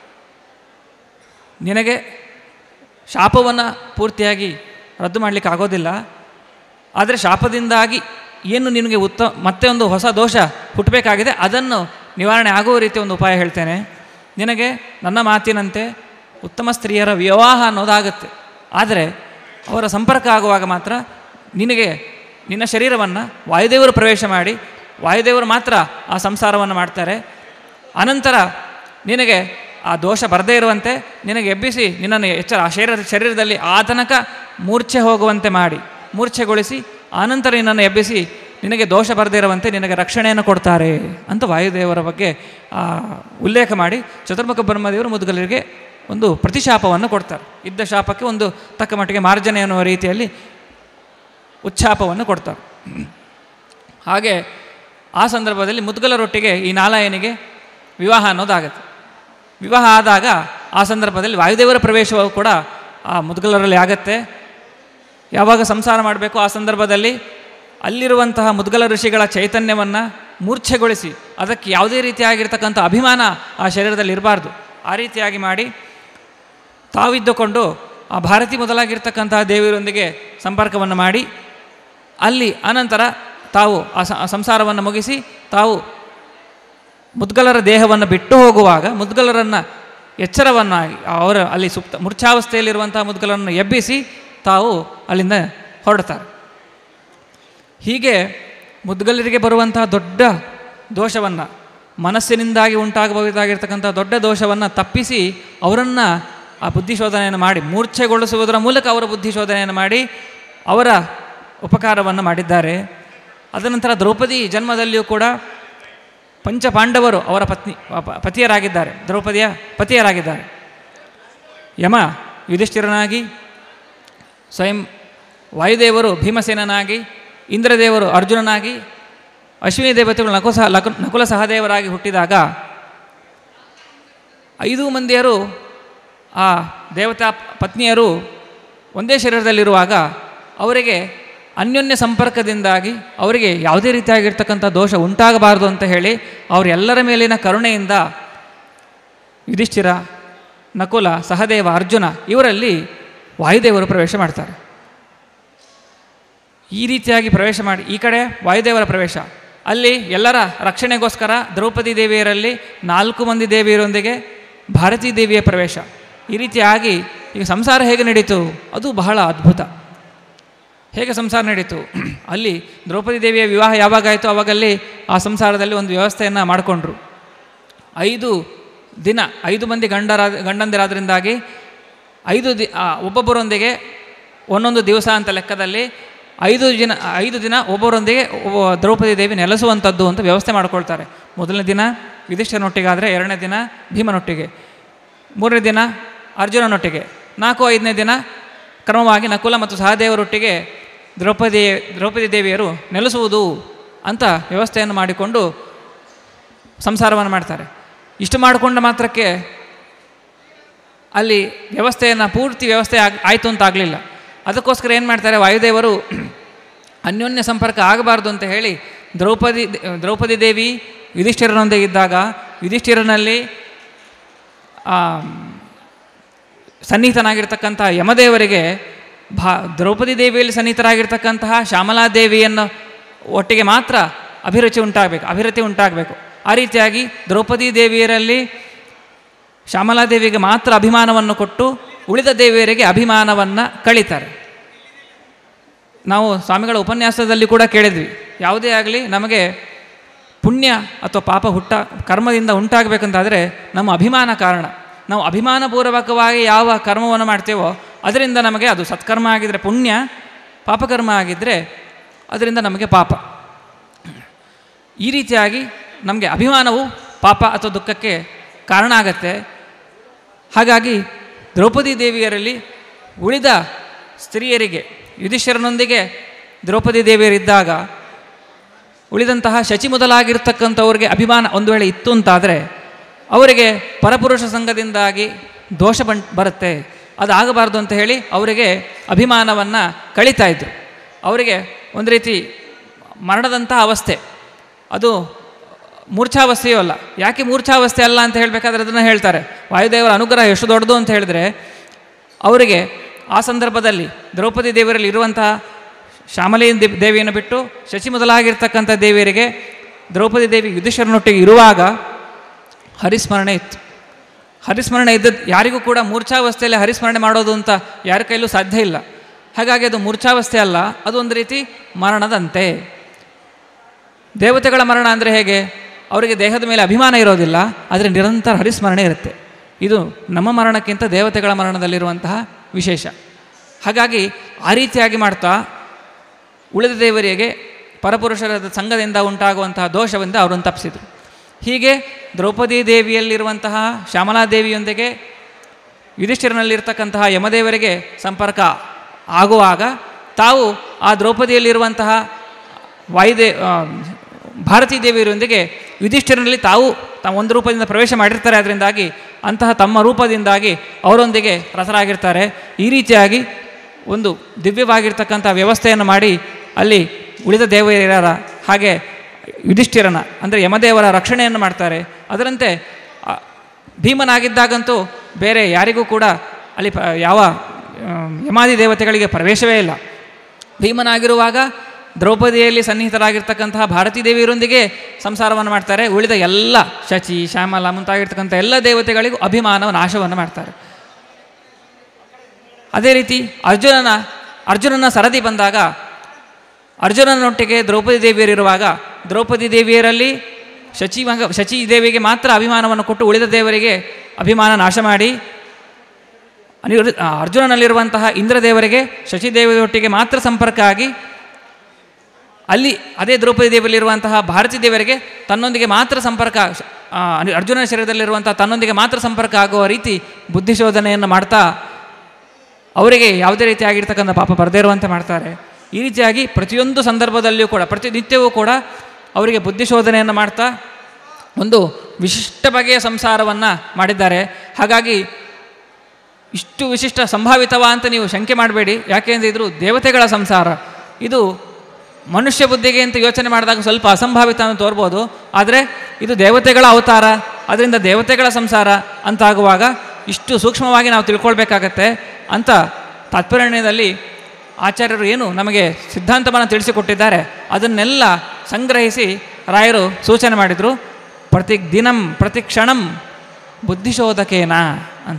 ನಿನಗೆ ಶಾಪವನ್ನು ಪೂರ್ತಿಯಾಗಿ ರದ್ದು ಮಾಡಲಿಕ್ಕೆ ಆಗೋದಿಲ್ಲ ಆದರೆ ಶಾಪದಿಂದಾಗಿ ಏನು ನಿನಗೆ ಉತ್ತ ಮತ್ತೆ ಒಂದು ಹೊಸ ದೋಷ ಹುಟ್ಟಬೇಕಾಗಿದೆ ಅದನ್ನು ನಿವಾರಣೆ ಆಗುವ ರೀತಿಯ ಒಂದು ಉಪಾಯ ಹೇಳ್ತೇನೆ ನಿನಗೆ ನನ್ನ ಮಾತಿನಂತೆ ಉತ್ತಮ ಸ್ತ್ರೀಯರ ವಿವಾಹ ಅನ್ನೋದಾಗುತ್ತೆ ಆದರೆ ಅವರ ಸಂಪರ್ಕ ಆಗುವಾಗ ಮಾತ್ರ ನಿನಗೆ ನಿನ್ನ ಶರೀರವನ್ನು ವಾಯುದೇವರು ಪ್ರವೇಶ ಮಾಡಿ ವಾಯುದೇವರು ಮಾತ್ರ ಆ ಸಂಸಾರವನ್ನು ಮಾಡ್ತಾರೆ ಅನಂತರ ನಿನಗೆ ಆ ದೋಷ ಬರದೇ ಇರುವಂತೆ ನಿನಗೆ ಎಬ್ಬಿಸಿ ನಿನ್ನನ್ನು ಎಚ್ಚರ ಆ ಶರೀರ ಶರೀರದಲ್ಲಿ ಆ ತನಕ ಮೂರ್ಛೆ ಹೋಗುವಂತೆ ಮಾಡಿ ಮೂರ್ಛೆಗೊಳಿಸಿ ಆನಂತರ ನಿನ್ನನ್ನು ಎಬ್ಬಿಸಿ ನಿನಗೆ ದೋಷ ಬರದೇ ಇರುವಂತೆ ನಿನಗೆ ರಕ್ಷಣೆಯನ್ನು ಕೊಡ್ತಾರೆ ಅಂತ ವಾಯುದೇವರ ಬಗ್ಗೆ ಆ, ಉಲ್ಲೇಖ ಮಾಡಿ ಚತುರ್ಮುಖ ಬ್ರಹ್ಮದೇವರು ಮುದುಗಲರಿಗೆ ಒಂದು ಪ್ರತಿಶಾಪವನ್ನು ಕೊಡ್ತಾರೆ ಇದ್ದ ಶಾಪಕ್ಕೆ ಒಂದು ತಕ್ಕ ಮಟ್ಟಿಗೆ ಮಾರ್ಜನೆ ಅನ್ನುವ ರೀತಿಯಲ್ಲಿ ಉಚ್ಛಾಪವನ್ನು ಕೊಡ್ತಾರೆ ಹಾಗೆ ಆ ಸಂದರ್ಭದಲ್ಲಿ ಮುದ್ಗಲರೊಟ್ಟಿಗೆ ಈ ನಾಲಾಯನಿಗೆ ವಿವಾಹ ಅನ್ನೋದಾಗತ್ತೆ ವಿವಾಹ ಆದಾಗ ಆ ಸಂದರ್ಭದಲ್ಲಿ ವಾಯುದೇವರ ಪ್ರವೇಶವು ಕೂಡ ಆ ಮುದ್ಗಲರಲ್ಲಿ ಆಗತ್ತೆ ಯಾವಾಗ ಸಂಸಾರ ಮಾಡಬೇಕು ಆ ಸಂದರ್ಭದಲ್ಲಿ ಅಲ್ಲಿರುವಂತಹ ಮುದ್ಗಲ ಋಷಿಗಳ ಚೈತನ್ಯವನ್ನು ಮೂರ್ಛೆಗೊಳಿಸಿ ಅದಕ್ಕೆ ಯಾವುದೇ ರೀತಿಯಾಗಿರ್ತಕ್ಕಂಥ ಅಭಿಮಾನ ಆ ಶರೀರದಲ್ಲಿ ಇರಬಾರ್ದು ಆ ರೀತಿಯಾಗಿ ಮಾಡಿ ತಾವಿದ್ದುಕೊಂಡು ಆ ಭಾರತಿ ಮೊದಲಾಗಿರ್ತಕ್ಕಂತಹ ದೇವಿಯರೊಂದಿಗೆ ಸಂಪರ್ಕವನ್ನು ಮಾಡಿ ಅಲ್ಲಿ ಅನಂತರ ತಾವು ಆ ಸ- ಆ ಸಂಸಾರವನ್ನು ಮುಗಿಸಿ ತಾವು ಮುದ್ಗಲರ ದೇಹವನ್ನು ಬಿಟ್ಟು ಹೋಗುವಾಗ ಮುದ್ಗಲರನ್ನು ಎಚ್ಚರವನ್ನಾಗಿ ಅವರ ಅಲ್ಲಿ ಸುಪ್ತ ಮೂರ್ಛಾವಸ್ಥೆಯಲ್ಲಿರುವಂತಹ ಮುದ್ಗಲರನ್ನು ಎಬ್ಬಿಸಿ ತಾವು ಅಲ್ಲಿಂದ ಹೊರಡ್ತಾರೆ ಹೀಗೆ ಮುದ್ಗಲರಿಗೆ ಬರುವಂತಹ ದೊಡ್ಡ ದೋಷವನ್ನು ಮನಸ್ಸಿನಿಂದಾಗಿ ಉಂಟಾಗಬಹುದಾಗಿರ್ತಕ್ಕಂಥ ದೊಡ್ಡ ದೋಷವನ್ನು ತಪ್ಪಿಸಿ ಅವರನ್ನು ಆ ಬುದ್ಧಿಶೋಧನೆಯನ್ನು ಮಾಡಿ ಮೂರ್ಛೆಗೊಳಿಸುವುದರ ಮೂಲಕ ಅವರ ಬುದ್ಧಿಶೋಧನೆಯನ್ನು ಮಾಡಿ ಅವರ ಉಪಕಾರವನ್ನು ಮಾಡಿದ್ದಾರೆ ಅದನಂತರ ದ್ರೌಪದಿ ಜನ್ಮದಲ್ಲಿಯೂ ಕೂಡ ಪಂಚಪಾಂಡವರು ಅವರ ಪತ್ನಿ ಪ- ಪತಿಯರಾಗಿದ್ದಾರೆ ದ್ರೌಪದಿಯ ಪತಿಯರಾಗಿದ್ದಾರೆ ಯಮ ಯುಧಿಷ್ಠಿರನಾಗಿ ಸ್ವಯಂ ವಾಯುದೇವರು ಭೀಮಸೇನನಾಗಿ ಇಂದ್ರದೇವರು ಅರ್ಜುನನಾಗಿ ಅಶ್ವಿನಿ ದೇವತೆಗಳು ನಕು ಸಹ ಲಕು ನಕುಲ ಸಹದೇವರಾಗಿ ಹುಟ್ಟಿದಾಗ ಐದು ಮಂದಿಯರು ಆ ದೇವತಾ ಪತ್ನಿಯರು ಒಂದೇ ಶರೀರದಲ್ಲಿರುವಾಗ ಅವರಿಗೆ ಅನ್ಯೋನ್ಯ ಸಂಪರ್ಕದಿಂದಾಗಿ ಅವರಿಗೆ ಯಾವುದೇ ರೀತಿಯಾಗಿರ್ತಕ್ಕಂಥ ದೋಷ ಉಂಟಾಗಬಾರದು ಅಂತ ಹೇಳಿ ಅವರೆಲ್ಲರ ಮೇಲಿನ ಕರುಣೆಯಿಂದ ಯುಧಿಷ್ಠಿರ ನಕುಲ ಸಹದೇವ ಅರ್ಜುನ ಇವರಲ್ಲಿ ವಾಯುದೇವರು ಪ್ರವೇಶ ಮಾಡ್ತಾರೆ ಈ ರೀತಿಯಾಗಿ ಪ್ರವೇಶ ಮಾಡಿ ಈ ಕಡೆ ವಾಯುದೇವರ ಪ್ರವೇಶ ಅಲ್ಲಿ ಎಲ್ಲರ ರಕ್ಷಣೆಗೋಸ್ಕರ ದ್ರೌಪದಿ ದೇವಿಯರಲ್ಲಿ ನಾಲ್ಕು ಮಂದಿ ದೇವಿಯರೊಂದಿಗೆ ಭಾರತೀ ದೇವಿಯ ಪ್ರವೇಶ ಈ ರೀತಿಯಾಗಿ ಈಗ ಸಂಸಾರ ಹೇಗೆ ನಡೀತು ಅದು ಬಹಳ ಅದ್ಭುತ ಹೇಗೆ ಸಂಸಾರ ನಡೀತು ಅಲ್ಲಿ ದ್ರೌಪದಿ ದೇವಿಯ ವಿವಾಹ ಯಾವಾಗಾಯಿತು ಆವಾಗಲ್ಲಿ ಆ ಸಂಸಾರದಲ್ಲಿ ಒಂದು ವ್ಯವಸ್ಥೆಯನ್ನು ಮಾಡಿಕೊಂಡ್ರು ಐದು ದಿನ ಐದು ಮಂದಿ ಗಂಡರ ಗಂಡಂದಿರಾದ್ರಿಂದಾಗಿ ಐದು ದಿ ಆ, ಒಬ್ಬೊಬ್ಬರೊಂದಿಗೆ ಒಂದೊಂದು ದಿವಸ ಅಂತ ಲೆಕ್ಕದಲ್ಲಿ ಐದು ದಿನ ಐದು ದಿನ ಒಬ್ಬರೊಂದಿಗೆ ಒಬ್ಬ ದ್ರೌಪದಿ ದೇವಿ ನೆಲೆಸುವಂಥದ್ದು ಅಂತ ವ್ಯವಸ್ಥೆ ಮಾಡ್ಕೊಳ್ತಾರೆ ಮೊದಲನೇ ದಿನ ಯುಧಿಷ್ಠರನೊಟ್ಟಿಗಾದರೆ ಎರಡನೇ ದಿನ ಭೀಮನೊಟ್ಟಿಗೆ ಮೂರನೇ ದಿನ ಅರ್ಜುನನೊಟ್ಟಿಗೆ ನಾಲ್ಕು ಐದನೇ ದಿನ ಕ್ರಮವಾಗಿ ನಕುಲ ಮತ್ತು ಸಹದೇವರೊಟ್ಟಿಗೆ ದ್ರೌಪದಿ ದ್ರೌಪದಿ ದೇವಿಯರು ನೆಲೆಸುವುದು ಅಂತ ವ್ಯವಸ್ಥೆಯನ್ನು ಮಾಡಿಕೊಂಡು ಸಂಸಾರವನ್ನು ಮಾಡ್ತಾರೆ ಇಷ್ಟು ಮಾಡಿಕೊಂಡ ಮಾತ್ರಕ್ಕೆ ಅಲ್ಲಿ ವ್ಯವಸ್ಥೆಯನ್ನು ಪೂರ್ತಿ ವ್ಯವಸ್ಥೆ ಆಗ್ ಆಯಿತು ಅಂತ ಆಗಲಿಲ್ಲ ಅದಕ್ಕೋಸ್ಕರ ಏನು ಮಾಡ್ತಾರೆ ವಾಯುದೇವರು ಅನ್ಯೋನ್ಯ ಸಂಪರ್ಕ ಆಗಬಾರ್ದು ಅಂತ ಹೇಳಿ ದ್ರೌಪದಿ ದ್ರೌಪದಿ ದೇವಿ ಯುಧಿಷ್ಠಿರನೊಂದಿಗೆ ಇದ್ದಾಗ ಯುಧಿಷ್ಠಿರನಲ್ಲಿ ಆ, ಸನ್ನಿಹಿತನಾಗಿರ್ತಕ್ಕಂಥ ಯಮದೇವರಿಗೆ ಭಾ ದ್ರೌಪದಿ ದೇವಿಯಲ್ಲಿ ಸನ್ನಿಹಿತರಾಗಿರ್ತಕ್ಕಂತಹ ಶ್ಯಾಮಲಾದೇವಿಯನ್ನು ಒಟ್ಟಿಗೆ ಮಾತ್ರ ಅಭಿರುಚಿ ಉಂಟಾಗಬೇಕು ಅಭಿರತಿ ಉಂಟಾಗಬೇಕು ಆ ರೀತಿಯಾಗಿ ದ್ರೌಪದಿ ದೇವಿಯರಲ್ಲಿ ಶ್ಯಾಮಲಾದೇವಿಗೆ ಮಾತ್ರ ಅಭಿಮಾನವನ್ನು ಕೊಟ್ಟು ಉಳಿದ ದೇವಿಯರಿಗೆ ಅಭಿಮಾನವನ್ನು ಕಳೀತಾರೆ ನಾವು ಸ್ವಾಮಿಗಳ ಉಪನ್ಯಾಸದಲ್ಲಿ ಕೂಡ ಕೇಳಿದ್ವಿ ಯಾವುದೇ ಆಗಲಿ ನಮಗೆ ಪುಣ್ಯ ಅಥವಾ ಪಾಪ ಹುಟ್ಟ ಕರ್ಮದಿಂದ ಉಂಟಾಗಬೇಕಂತಾದರೆ ನಮ್ಮ ಅಭಿಮಾನ ಕಾರಣ ನಾವು ಅಭಿಮಾನಪೂರ್ವಕವಾಗಿ ಯಾವ ಕರ್ಮವನ್ನು ಮಾಡ್ತೇವೋ ಅದರಿಂದ ನಮಗೆ ಅದು ಸತ್ಕರ್ಮ ಆಗಿದ್ದರೆ ಪುಣ್ಯ ಪಾಪಕರ್ಮ ಆಗಿದ್ದರೆ ಅದರಿಂದ ನಮಗೆ ಪಾಪ ಈ ರೀತಿಯಾಗಿ ನಮಗೆ ಅಭಿಮಾನವು ಪಾಪ ಅಥವಾ ದುಃಖಕ್ಕೆ ಕಾರಣ ಆಗತ್ತೆ ಹಾಗಾಗಿ ದ್ರೌಪದಿ ದೇವಿಯರಲ್ಲಿ ಉಳಿದ ಸ್ತ್ರೀಯರಿಗೆ ಯುಧಿಷ್ಠರನೊಂದಿಗೆ ದ್ರೌಪದಿ ದೇವಿಯರಿದ್ದಾಗ ಉಳಿದಂತಹ ಶಚಿ ಮೊದಲಾಗಿರ್ತಕ್ಕಂಥವ್ರಿಗೆ ಅಭಿಮಾನ ಒಂದು ವೇಳೆ ಇತ್ತು ಅಂತಾದರೆ ಅವರಿಗೆ ಪರಪುರುಷ ಸಂಘದಿಂದಾಗಿ ದೋಷ ಬನ್ ಬರುತ್ತೆ ಅದು ಆಗಬಾರ್ದು ಅಂತ ಹೇಳಿ ಅವರಿಗೆ ಅಭಿಮಾನವನ್ನು ಕಳೀತಾ ಇದ್ರು ಅವರಿಗೆ ಒಂದು ರೀತಿ ಮರಣದಂಥ ಅವಸ್ಥೆ ಅದು ಮೂರ್ಛಾವಸ್ಥೆಯೂ ಅಲ್ಲ ಯಾಕೆ ಮೂರ್ಛಾವಸ್ಥೆ ಅಲ್ಲ ಅಂತ ಹೇಳಬೇಕಾದ್ರೆ ಅದನ್ನು ಹೇಳ್ತಾರೆ ವಾಯುದೇವರ ಅನುಗ್ರಹ ಎಷ್ಟು ದೊಡ್ಡದು ಅಂತ ಹೇಳಿದರೆ ಅವರಿಗೆ ಆ ಸಂದರ್ಭದಲ್ಲಿ ದ್ರೌಪದಿ ದೇವರಲ್ಲಿ ಇರುವಂತಹ ಶ್ಯಾಮಲಿ ದೇ- ದೇವಿಯನ್ನು ಬಿಟ್ಟು ಶಚಿ ಮೊದಲಾಗಿರ್ತಕ್ಕಂಥ ದೇವಿಯರಿಗೆ ದ್ರೌಪದಿ ದೇವಿ ಯುಧಿಷ್ಠರನೊಟ್ಟಿಗೆ ಇರುವಾಗ ಹರಿಸ್ಮರಣೆ ಇತ್ತು ಹರಿಸ್ಮರಣೆ ಇದ್ದದ್ದು ಯಾರಿಗೂ ಕೂಡ ಮೂರ್ಛಾವಸ್ಥೆಯಲ್ಲಿ ಹರಿಸ್ಮರಣೆ ಮಾಡೋದು ಅಂತ ಯಾರ ಕೈಲೂ ಸಾಧ್ಯ ಇಲ್ಲ ಹಾಗಾಗಿ ಅದು ಮೂರ್ಛಾವಸ್ಥೆ ಅಲ್ಲ ಅದು ಒಂದು ರೀತಿ ಮರಣದಂತೆ ದೇವತೆಗಳ ಮರಣ ಅಂದರೆ ಹೇಗೆ ಅವರಿಗೆ ದೇಹದ ಮೇಲೆ ಅಭಿಮಾನ ಇರೋದಿಲ್ಲ ಆದರೆ ನಿರಂತರ ಹರಿಸ್ಮರಣೆ ಇರುತ್ತೆ ಇದು ನಮ್ಮ ಮರಣಕ್ಕಿಂತ ದೇವತೆಗಳ ಮರಣದಲ್ಲಿರುವಂತಹ ವಿಶೇಷ ಹಾಗಾಗಿ ಆ ರೀತಿಯಾಗಿ ಮಾಡ್ತಾ ಉಳಿದ ದೇವರಿಗೆ ಪರಪುರುಷರ ಸಂಘದಿಂದ ಉಂಟಾಗುವಂತಹ ದೋಷದಿಂದ ಅವರನ್ನು ತಪ್ಪಿಸಿದರು ಹೀಗೆ ದ್ರೌಪದಿ ದೇವಿಯಲ್ಲಿರುವಂತಹ ಶ್ಯಾಮಲಾದೇವಿಯೊಂದಿಗೆ ಯುಧಿಷ್ಠಿರನಲ್ಲಿರ್ತಕ್ಕಂತಹ ಯಮದೇವರಿಗೆ ಸಂಪರ್ಕ ಆಗುವಾಗ ತಾವು ಆ ದ್ರೌಪದಿಯಲ್ಲಿರುವಂತಹ ವಾಯುದೇ ಆ, ಭಾರತೀ ದೇವಿಯರೊಂದಿಗೆ ಯುಧಿಷ್ಠಿರನಲ್ಲಿ ತಾವು ತಾವು ಒಂದು ರೂಪದಿಂದ ಪ್ರವೇಶ ಮಾಡಿರ್ತಾರೆ ಅದರಿಂದಾಗಿ ಅಂತಹ ತಮ್ಮ ರೂಪದಿಂದಾಗಿ ಅವರೊಂದಿಗೆ ರಸರಾಗಿರ್ತಾರೆ ಈ ರೀತಿಯಾಗಿ ಒಂದು ದಿವ್ಯವಾಗಿರ್ತಕ್ಕಂಥ ವ್ಯವಸ್ಥೆಯನ್ನು ಮಾಡಿ ಅಲ್ಲಿ ಉಳಿದ ದೇವರ ಹಾಗೆ ಯುಧಿಷ್ಠಿರನ ಅಂದರೆ ಯಮದೇವರ ರಕ್ಷಣೆಯನ್ನು ಮಾಡ್ತಾರೆ ಅದರಂತೆ ಆ, ಭೀಮನಾಗಿದ್ದಾಗಂತೂ ಬೇರೆ ಯಾರಿಗೂ ಕೂಡ ಅಲ್ಲಿ ಪ ಯಾವ ಆ, ಯಮಾದಿ ದೇವತೆಗಳಿಗೆ ಪ್ರವೇಶವೇ ಇಲ್ಲ ಭೀಮನಾಗಿರುವಾಗ ದ್ರೌಪದಿಯಲ್ಲಿ ಸನ್ನಿಹಿತರಾಗಿರ್ತಕ್ಕಂತಹ ಭಾರತೀ ದೇವಿಯರೊಂದಿಗೆ ಸಂಸಾರವನ್ನು ಮಾಡ್ತಾರೆ ಉಳಿದ ಎಲ್ಲ ಶಚಿ ಶ್ಯಾಮಲ ಮುಂತಾಗಿರ್ತಕ್ಕಂಥ ಎಲ್ಲ ದೇವತೆಗಳಿಗೂ ಅಭಿಮಾನ ನಾಶವನ್ನು ಮಾಡ್ತಾರೆ ಅದೇ ರೀತಿ ಅರ್ಜುನನ ಅರ್ಜುನನ ಸರದಿ ಬಂದಾಗ ಅರ್ಜುನನೊಟ್ಟಿಗೆ ದ್ರೌಪದಿ ದೇವಿಯರಿರುವಾಗ ದ್ರೌಪದಿ ದೇವಿಯರಲ್ಲಿ ಶಚಿ ಮಗ ಶಚಿ ದೇವಿಗೆ ಮಾತ್ರ ಅಭಿಮಾನವನ್ನು ಕೊಟ್ಟು ಉಳಿದ ದೇವರಿಗೆ ಅಭಿಮಾನ ನಾಶ ಮಾಡಿ ಅನಿವೃ ಆ, ಅರ್ಜುನನಲ್ಲಿರುವಂತಹ ಇಂದ್ರದೇವರಿಗೆ ಶಚಿದೇವಿಯೊಟ್ಟಿಗೆ ಮಾತ್ರ ಸಂಪರ್ಕ ಆಗಿ ಅಲ್ಲಿ ಅದೇ ದ್ರೌಪದಿ ದೇವಿಯಲ್ಲಿರುವಂತಹ ಭಾರತೀ ದೇವರಿಗೆ ತನ್ನೊಂದಿಗೆ ಮಾತ್ರ ಸಂಪರ್ಕ ಆ, ಅನಿ- ಅರ್ಜುನನ ಶರೀರದಲ್ಲಿರುವಂತಹ ತನ್ನೊಂದಿಗೆ ಮಾತ್ರ ಸಂಪರ್ಕ ಆಗುವ ರೀತಿ ಬುದ್ಧಿಶೋಧನೆಯನ್ನು ಮಾಡ್ತಾ ಅವರಿಗೆ ಯಾವುದೇ ರೀತಿಯಾಗಿರ್ತಕ್ಕಂಥ ಪಾಪ ಬರದೇ ಇರುವಂತೆ ಮಾಡ್ತಾರೆ ಈ ರೀತಿಯಾಗಿ ಪ್ರತಿಯೊಂದು ಸಂದರ್ಭದಲ್ಲಿಯೂ ಕೂಡ ಪ್ರತಿನಿತ್ಯವೂ ಕೂಡ ಅವರಿಗೆ ಬುದ್ಧಿಶೋಧನೆಯನ್ನು ಮಾಡ್ತಾ ಒಂದು ವಿಶಿಷ್ಟ ಬಗೆಯ ಸಂಸಾರವನ್ನು ಮಾಡಿದ್ದಾರೆ ಹಾಗಾಗಿ ಇಷ್ಟು ವಿಶಿಷ್ಟ ಸಂಭಾವಿತವ ಅಂತ ನೀವು ಶಂಕೆ ಮಾಡಬೇಡಿ ಯಾಕೆಂದರೆ ಇದು ದೇವತೆಗಳ ಸಂಸಾರ ಇದು ಮನುಷ್ಯ ಬುದ್ಧಿಗೆ ಅಂತ ಯೋಚನೆ ಮಾಡಿದಾಗ ಸ್ವಲ್ಪ ಅಸಂಭಾವಿತ ಅಂತ ತೋರ್ಬೋದು ಆದರೆ ಇದು ದೇವತೆಗಳ ಅವತಾರ ಅದರಿಂದ ದೇವತೆಗಳ ಸಂಸಾರ ಅಂತ ಆಗುವಾಗ ಇಷ್ಟು ಸೂಕ್ಷ್ಮವಾಗಿ ನಾವು ತಿಳ್ಕೊಳ್ಬೇಕಾಗತ್ತೆ ಅಂತ ತಾತ್ಪರ್ಯದಲ್ಲಿ ಆಚಾರ್ಯರು ಏನು ನಮಗೆ ಸಿದ್ಧಾಂತವನ್ನು ತಿಳಿಸಿಕೊಟ್ಟಿದ್ದಾರೆ ಅದನ್ನೆಲ್ಲ ಸಂಗ್ರಹಿಸಿ ರಾಯರು ಸೂಚನೆ ಮಾಡಿದರು ಪ್ರತಿ ದಿನಂ ಪ್ರತಿ ಕ್ಷಣಂ ಬುದ್ಧಿಶೋಧಕೇನ ಅಂತ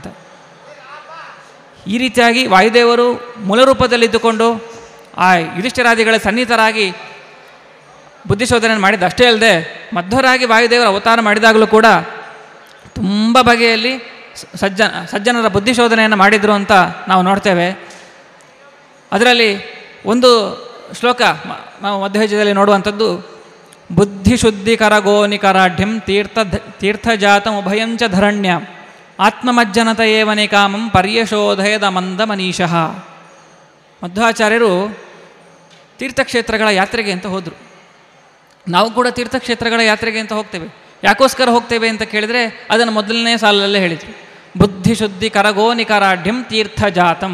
ಈ ರೀತಿಯಾಗಿ ವಾಯುದೇವರು ಮೂಲರೂಪದಲ್ಲಿದ್ದುಕೊಂಡು ಆ ಯುಧಿಷ್ಠಿರಾದಿಗಳ ಸನ್ನಿಹಿತರಾಗಿ ಬುದ್ಧಿಶೋಧನೆ ಮಾಡಿದ್ದು ಅಷ್ಟೇ ಅಲ್ಲದೆ ಮಧ್ವರಾಗಿ ವಾಯುದೇವರು ಅವತಾರ ಮಾಡಿದಾಗಲೂ ಕೂಡ ತುಂಬ ಬಗೆಯಲ್ಲಿ ಸ- ಸಜ್ಜನ ಸಜ್ಜನರ ಬುದ್ಧಿಶೋಧನೆಯನ್ನು ಮಾಡಿದರು ಅಂತ ನಾವು ನೋಡ್ತೇವೆ ಅದರಲ್ಲಿ ಒಂದು ಶ್ಲೋಕ ಮ- ನಾವು ಮಧ್ಯಜದಲ್ಲಿ ನೋಡುವಂಥದ್ದು ಬುದ್ಧಿಶುದ್ಧಿಕರ ಗೋನಿಕರಾಢ್ಯಂ ತೀರ್ಥ ತೀರ್ಥಜಾತಂ ಉಭಯಂಚ ಧರಣ್ಯ ಆತ್ಮಮಜ್ಜನತ ಏವನೆ ಕಾಮಂ ಪರ್ಯಶೋಧಯದ ಮಂದ ಮನೀಷಃ ಮಧ್ವಾಚಾರ್ಯರು ತೀರ್ಥಕ್ಷೇತ್ರಗಳ ಯಾತ್ರೆಗೆ ಅಂತ ಹೋದರು ನಾವು ಕೂಡ ತೀರ್ಥಕ್ಷೇತ್ರಗಳ ಯಾತ್ರೆಗೆ ಅಂತ ಹೋಗ್ತೇವೆ ಯಾಕೋಸ್ಕರ ಹೋಗ್ತೇವೆ ಅಂತ ಕೇಳಿದರೆ ಅದನ್ನು ಮೊದಲನೇ ಸಾಲಲ್ಲೇ ಹೇಳಿದರು ಬುದ್ಧಿಶುದ್ಧಿ ಕರಗೋನಿಕರಾಢ್ಯಂ ತೀರ್ಥಜಾತಂ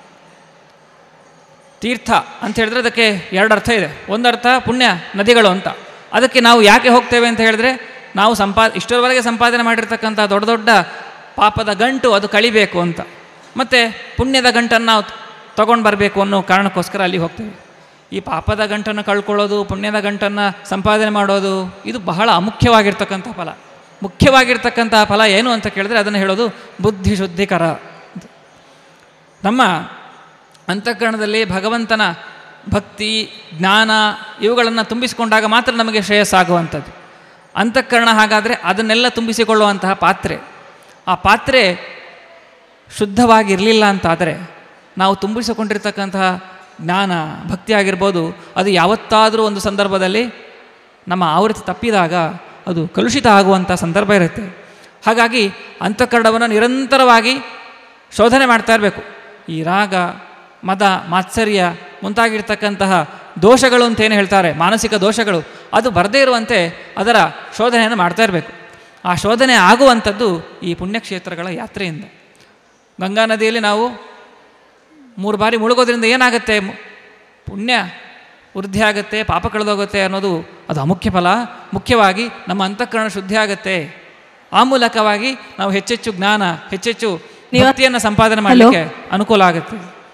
ತೀರ್ಥ ಅಂತ ಹೇಳಿದ್ರೆ ಅದಕ್ಕೆ ಎರಡು ಅರ್ಥ ಇದೆ ಒಂದು ಅರ್ಥ ಪುಣ್ಯ ನದಿಗಳು ಅಂತ ಅದಕ್ಕೆ ನಾವು ಯಾಕೆ ಹೋಗ್ತೇವೆ ಅಂತ ಹೇಳಿದ್ರೆ ನಾವು ಸಂಪಾ ಇಷ್ಟರವರೆಗೆ ಸಂಪಾದನೆ ಮಾಡಿರ್ತಕ್ಕಂಥ ದೊಡ್ಡ ದೊಡ್ಡ ಪಾಪದ ಗಂಟು ಅದು ಕಳಿಬೇಕು ಅಂತ ಮತ್ತು ಪುಣ್ಯದ ಗಂಟನ್ನು ನಾವು ತಗೊಂಡು ಬರಬೇಕು ಅನ್ನೋ ಕಾರಣಕ್ಕೋಸ್ಕರ ಅಲ್ಲಿ ಹೋಗ್ತೇವೆ ಈ ಪಾಪದ ಗಂಟನ್ನು ಕಳ್ಕೊಳ್ಳೋದು ಪುಣ್ಯದ ಗಂಟನ್ನು ಸಂಪಾದನೆ ಮಾಡೋದು ಇದು ಬಹಳ ಅಮುಖ್ಯವಾಗಿರ್ತಕ್ಕಂಥ ಫಲ ಮುಖ್ಯವಾಗಿರ್ತಕ್ಕಂಥ ಫಲ ಏನು ಅಂತ ಕೇಳಿದ್ರೆ ಅದನ್ನು ಹೇಳೋದು ಬುದ್ಧಿ ಶುದ್ಧಿಕರ ಅಂತ. ನಮ್ಮ ಅಂತಃಕರಣದಲ್ಲಿ ಭಗವಂತನ ಭಕ್ತಿ ಜ್ಞಾನ ಇವುಗಳನ್ನು ತುಂಬಿಸಿಕೊಂಡಾಗ ಮಾತ್ರ ನಮಗೆ ಶ್ರೇಯಸ್ಸಾಗುವಂಥದ್ದು ಅಂತಃಕರಣ ಹಾಗಾದರೆ ಅದನ್ನೆಲ್ಲ ತುಂಬಿಸಿಕೊಳ್ಳುವಂತಹ ಪಾತ್ರೆ ಆ ಪಾತ್ರೆ ಶುದ್ಧವಾಗಿರಲಿಲ್ಲ ಅಂತಾದರೆ ನಾವು ತುಂಬಿಸಿಕೊಂಡಿರ್ತಕ್ಕಂತಹ ಜ್ಞಾನ ಭಕ್ತಿ ಆಗಿರ್ಬೋದು ಅದು ಯಾವತ್ತಾದರೂ ಒಂದು ಸಂದರ್ಭದಲ್ಲಿ ನಮ್ಮ ಆವೃತ್ತಿ ತಪ್ಪಿದಾಗ ಅದು ಕಲುಷಿತ ಆಗುವಂಥ ಸಂದರ್ಭ ಇರುತ್ತೆ ಹಾಗಾಗಿ ಅಂತಃಕರಣವನ್ನು ನಿರಂತರವಾಗಿ ಶೋಧನೆ ಮಾಡ್ತಾ ಇರಬೇಕು ಈ ರಾಗ ಮದ ಮಾತ್ಸರ್ಯ ಮುಂತಾಗಿರ್ತಕ್ಕಂತಹ ದೋಷಗಳು ಅಂತ ಏನು ಹೇಳ್ತಾರೆ ಮಾನಸಿಕ ದೋಷಗಳು ಅದು ಬರದೇ ಇರುವಂತೆ ಅದರ ಶೋಧನೆಯನ್ನು ಮಾಡ್ತಾ ಇರಬೇಕು ಆ ಶೋಧನೆ ಆಗುವಂಥದ್ದು ಈ ಪುಣ್ಯಕ್ಷೇತ್ರಗಳ ಯಾತ್ರೆಯಿಂದ ಗಂಗಾ ನದಿಯಲ್ಲಿ ನಾವು ಮೂರು ಬಾರಿ ಮುಳುಗೋದ್ರಿಂದ ಏನಾಗುತ್ತೆ ಮು- ಪುಣ್ಯ ವೃದ್ಧಿ ಆಗುತ್ತೆ ಪಾಪ ಕಳೆದೋಗುತ್ತೆ ಅನ್ನೋದು ಅದು ಅಮುಖ್ಯ ಫಲ ಮುಖ್ಯವಾಗಿ ನಮ್ಮ ಅಂತಃಕರಣ ಶುದ್ಧಿ ಆಗುತ್ತೆ ಆ ಮೂಲಕವಾಗಿ ನಾವು ಹೆಚ್ಚೆಚ್ಚು ಜ್ಞಾನ ಹೆಚ್ಚೆಚ್ಚು ನೀವು- ಭಕ್ತಿಯನ್ನು ಸಂಪಾದನೆ ಮಾಡಲಿಕ್ಕೆ ಅನುಕೂಲ ಆಗುತ್ತೆ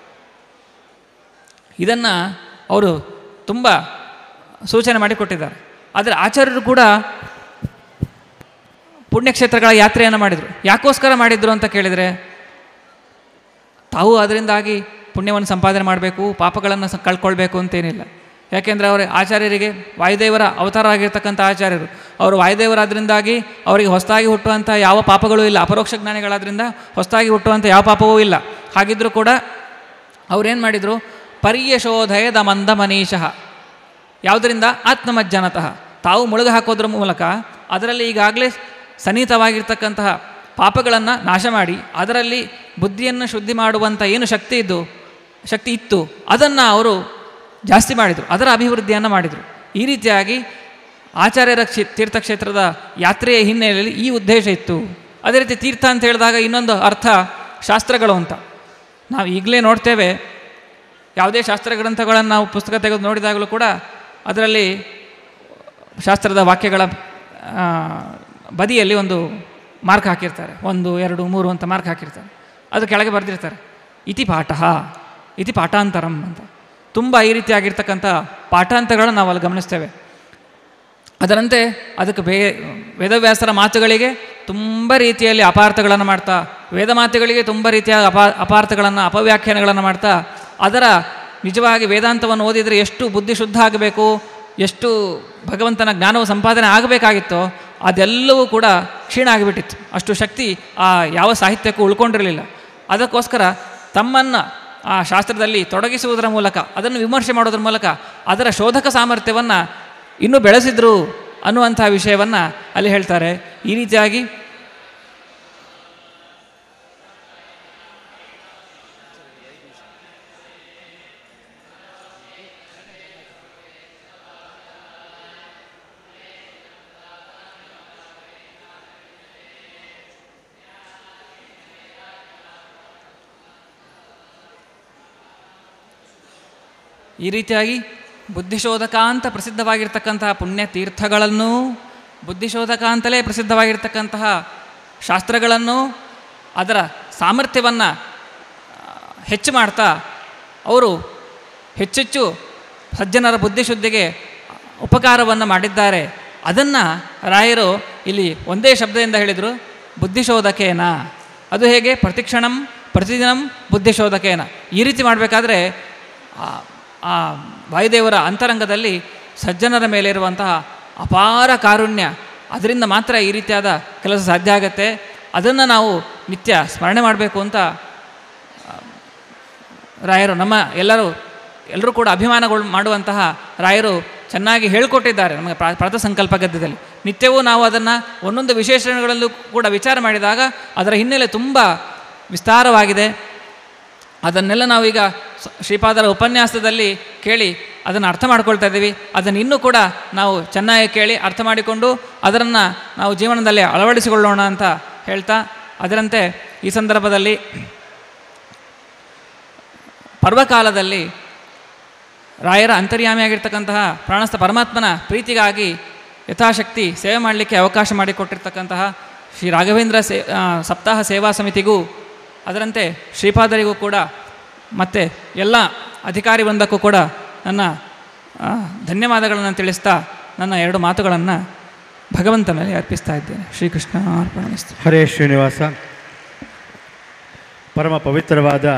ಇದನ್ನು ಅವರು ತುಂಬ ಸೂಚನೆ ಮಾಡಿಕೊಟ್ಟಿದ್ದಾರೆ ಆದರೆ ಆಚಾರ್ಯರು ಕೂಡ ಪುಣ್ಯಕ್ಷೇತ್ರಗಳ ಯಾತ್ರೆಯನ್ನು ಮಾಡಿದರು ಯಾಕೋಸ್ಕರ ಮಾಡಿದ್ರು ಅಂತ ಕೇಳಿದರೆ ತಾವು ಅದರಿಂದಾಗಿ ಪುಣ್ಯವನ್ನು ಸಂಪಾದನೆ ಮಾಡಬೇಕು ಪಾಪಗಳನ್ನು ಸ ಕಳ್ಕೊಳ್ಬೇಕು ಅಂತೇನಿಲ್ಲ ಯಾಕೆಂದರೆ ಅವರ ಆಚಾರ್ಯರಿಗೆ ವಾಯುದೇವರ ಅವತಾರ ಆಗಿರ್ತಕ್ಕಂಥ ಆಚಾರ್ಯರು ಅವರು ವಾಯುದೇವರಾದ್ರಿಂದಾಗಿ ಅವರಿಗೆ ಹೊಸದಾಗಿ ಹುಟ್ಟುವಂಥ ಯಾವ ಪಾಪಗಳೂ ಇಲ್ಲ ಅಪರೋಕ್ಷ ಜ್ಞಾನಿಗಳಾದ್ರಿಂದ ಹೊಸದಾಗಿ ಹುಟ್ಟುವಂಥ ಯಾವ ಪಾಪವೂ ಇಲ್ಲ ಹಾಗಿದ್ದರೂ ಕೂಡ ಅವರೇನು ಮಾಡಿದರು ಪರ್ಯಶೋಧಯದ ಮಂದ ಮನೀಷಃ ಯಾವುದರಿಂದ ಆತ್ಮಮಜ್ಜನತಃ ತಾವು ಮುಳುಗು ಹಾಕೋದ್ರ ಮೂಲಕ ಅದರಲ್ಲಿ ಈಗಾಗಲೇ ಸನ್ನಿಹಿತವಾಗಿರ್ತಕ್ಕಂತಹ ಪಾಪಗಳನ್ನು ನಾಶ ಮಾಡಿ ಅದರಲ್ಲಿ ಬುದ್ಧಿಯನ್ನು ಶುದ್ಧಿ ಮಾಡುವಂಥ ಏನು ಶಕ್ತಿ ಇದ್ದು ಶಕ್ತಿ ಇತ್ತು ಅದನ್ನು ಅವರು ಜಾಸ್ತಿ ಮಾಡಿದರು ಅದರ ಅಭಿವೃದ್ಧಿಯನ್ನು ಮಾಡಿದರು ಈ ರೀತಿಯಾಗಿ ಆಚಾರ್ಯರ ಕ್ಷೇ ತೀರ್ಥಕ್ಷೇತ್ರದ ಯಾತ್ರೆಯ ಹಿನ್ನೆಲೆಯಲ್ಲಿ ಈ ಉದ್ದೇಶ ಇತ್ತು ಅದೇ ರೀತಿ ತೀರ್ಥ ಅಂತ ಹೇಳಿದಾಗ ಇನ್ನೊಂದು ಅರ್ಥ ಶಾಸ್ತ್ರಗಳು ಅಂತ ನಾವು ಈಗಲೇ ನೋಡ್ತೇವೆ ಯಾವುದೇ ಶಾಸ್ತ್ರ ಗ್ರಂಥಗಳನ್ನು ನಾವು ಪುಸ್ತಕ ತೆಗೆದು ನೋಡಿದಾಗಲೂ ಕೂಡ ಅದರಲ್ಲಿ ಶಾಸ್ತ್ರದ ವಾಕ್ಯಗಳ ಆ, ಬದಿಯಲ್ಲಿ ಒಂದು ಮಾರ್ಕ್ ಹಾಕಿರ್ತಾರೆ ಒಂದು ಎರಡು ಮೂರು ಅಂತ ಮಾರ್ಕ್ ಹಾಕಿರ್ತಾರೆ ಅದು ಕೆಳಗೆ ಬರೆದಿರ್ತಾರೆ ಇತಿ ಪಾಠ ಇತಿ ಪಾಠಾಂತರಂ ಅಂತ ತುಂಬ ಈ ರೀತಿಯಾಗಿರ್ತಕ್ಕಂಥ ಪಾಠಾಂತರಗಳನ್ನು ನಾವು ಅಲ್ಲಿ ಗಮನಿಸ್ತೇವೆ ಅದರಂತೆ ಅದಕ್ಕೆ ಬೇ ವೇದವ್ಯಾಸರ ಮಾತುಗಳಿಗೆ ತುಂಬ ರೀತಿಯಲ್ಲಿ ಅಪಾರ್ಥಗಳನ್ನು ಮಾಡ್ತಾ ವೇದ ಮಾತುಗಳಿಗೆ ತುಂಬ ರೀತಿಯ ಅಪಾ ಅಪಾರ್ಥಗಳನ್ನು ಅಪವ್ಯಾಖ್ಯಾನಗಳನ್ನು ಮಾಡ್ತಾ ಅದರ ನಿಜವಾಗಿ ವೇದಾಂತವನ್ನು ಓದಿದರೆ ಎಷ್ಟು ಬುದ್ಧಿ ಶುದ್ಧ ಆಗಬೇಕು ಎಷ್ಟು ಭಗವಂತನ ಜ್ಞಾನವು ಸಂಪಾದನೆ ಆಗಬೇಕಾಗಿತ್ತೋ ಅದೆಲ್ಲವೂ ಕೂಡ ಕ್ಷೀಣ ಆಗಿಬಿಟ್ಟಿತ್ತು ಅಷ್ಟು ಶಕ್ತಿ ಆ ಯಾವ ಸಾಹಿತ್ಯಕ್ಕೂ ಉಳ್ಕೊಂಡಿರಲಿಲ್ಲ ಅದಕ್ಕೋಸ್ಕರ ತಮ್ಮನ್ನು ಆ ಶಾಸ್ತ್ರದಲ್ಲಿ ತೊಡಗಿಸುವುದರ ಮೂಲಕ ಅದನ್ನು ವಿಮರ್ಶೆ ಮಾಡೋದ್ರ ಮೂಲಕ ಅದರ ಶೋಧಕ ಸಾಮರ್ಥ್ಯವನ್ನು ಇನ್ನೂ ಬೆಳೆಸಿದ್ರು ಅನ್ನುವಂಥ ವಿಷಯವನ್ನು ಅಲ್ಲಿ ಹೇಳ್ತಾರೆ ಈ ರೀತಿಯಾಗಿ ಈ ರೀತಿಯಾಗಿ ಬುದ್ಧಿಶೋಧಕ ಅಂತ ಪ್ರಸಿದ್ಧವಾಗಿರ್ತಕ್ಕಂತಹ ಪುಣ್ಯ ತೀರ್ಥಗಳನ್ನು ಬುದ್ಧಿಶೋಧಕ ಅಂತಲೇ ಪ್ರಸಿದ್ಧವಾಗಿರ್ತಕ್ಕಂತಹ ಶಾಸ್ತ್ರಗಳನ್ನು ಅದರ ಸಾಮರ್ಥ್ಯವನ್ನು ಹೆಚ್ಚು ಮಾಡ್ತಾ ಅವರು ಹೆಚ್ಚೆಚ್ಚು ಸಜ್ಜನರ ಬುದ್ಧಿಶುದ್ಧಿಗೆ ಉಪಕಾರವನ್ನು ಮಾಡಿದ್ದಾರೆ ಅದನ್ನು ರಾಯರು ಇಲ್ಲಿ ಒಂದೇ ಶಬ್ದದಿಂದ ಹೇಳಿದರು ಬುದ್ಧಿಶೋಧಕೇನ ಅದು ಹೇಗೆ ಪ್ರತಿಕ್ಷಣಂ ಪ್ರತಿದಿನಂ ಬುದ್ಧಿಶೋಧಕೇನ ಈ ರೀತಿ ಮಾಡಬೇಕಾದ್ರೆ ಆ- ಆ ವಾಯುದೇವರ ಅಂತರಂಗದಲ್ಲಿ ಸಜ್ಜನರ ಮೇಲೆ ಇರುವಂತಹ ಅಪಾರ ಕಾರುಣ್ಯ ಅದರಿಂದ ಮಾತ್ರ ಈ ರೀತಿಯಾದ ಕೆಲಸ ಸಾಧ್ಯ ಆಗತ್ತೆ ಅದನ್ನು ನಾವು ನಿತ್ಯ ಸ್ಮರಣೆ ಮಾಡಬೇಕು ಅಂತ ರಾಯರು ನಮ್ಮ ಎಲ್ಲರೂ ಎಲ್ಲರೂ ಕೂಡ ಅಭಿಮಾನಗಳು ಮಾಡುವಂತಹ ರಾಯರು ಚೆನ್ನಾಗಿ ಹೇಳಿಕೊಟ್ಟಿದ್ದಾರೆ ನಮಗೆ ಪ್ರಾ ಪ್ರಾತಃ ಸಂಕಲ್ಪ ಗದ್ಯದಲ್ಲಿ ನಿತ್ಯವೂ ನಾವು ಅದನ್ನು ಒಂದೊಂದು ವಿಶೇಷಣಗಳಲ್ಲೂ ಕೂಡ ವಿಚಾರ ಮಾಡಿದಾಗ ಅದರ ಹಿನ್ನೆಲೆ ತುಂಬ ವಿಸ್ತಾರವಾಗಿದೆ ಅದನ್ನೆಲ್ಲ ನಾವೀಗ ಸ- ಶ್ರೀಪಾದರ ಉಪನ್ಯಾಸದಲ್ಲಿ ಕೇಳಿ ಅದನ್ನು ಅರ್ಥ ಮಾಡ್ಕೊಳ್ತಾ ಇದ್ದೀವಿ ಅದನ್ನು ಇನ್ನೂ ಕೂಡ ನಾವು ಚೆನ್ನಾಗಿ ಕೇಳಿ ಅರ್ಥ ಮಾಡಿಕೊಂಡು ಅದನ್ನು ನಾವು ಜೀವನದಲ್ಲಿ ಅಳವಡಿಸಿಕೊಳ್ಳೋಣ ಅಂತ ಹೇಳ್ತಾ ಅದರಂತೆ ಈ ಸಂದರ್ಭದಲ್ಲಿ ಪರ್ವಕಾಲದಲ್ಲಿ ರಾಯರ ಅಂತರ್ಯಾಮಿಯಾಗಿರ್ತಕ್ಕಂತಹ ಪ್ರಾಣಸ್ಥ ಪರಮಾತ್ಮನ ಪ್ರೀತಿಗಾಗಿ ಯಥಾಶಕ್ತಿ ಸೇವೆ ಮಾಡಲಿಕ್ಕೆ ಅವಕಾಶ ಮಾಡಿಕೊಟ್ಟಿರ್ತಕ್ಕಂತಹ ಶ್ರೀ ರಾಘವೇಂದ್ರ ಸೇ ಆ, ಸಪ್ತಾಹ ಸೇವಾ ಸಮಿತಿಗೂ ಅದರಂತೆ ಶ್ರೀಪಾದರಿಗೂ ಕೂಡ ಮತ್ತು ಎಲ್ಲ ಅಧಿಕಾರಿ ವೃಂದಕ್ಕೂ ಕೂಡ ನನ್ನ ಆ, ಧನ್ಯವಾದಗಳನ್ನು ತಿಳಿಸ್ತಾ ನನ್ನ ಎರಡು ಮಾತುಗಳನ್ನು ಭಗವಂತನಲ್ಲಿ ಅರ್ಪಿಸ್ತಾ ಇದ್ದೇನೆ ಶ್ರೀಕೃಷ್ಣ ಅರ್ಪಣಮಿಸ್ತು ಹರೇ ಶ್ರೀನಿವಾಸ ಪರಮ ಪವಿತ್ರವಾದ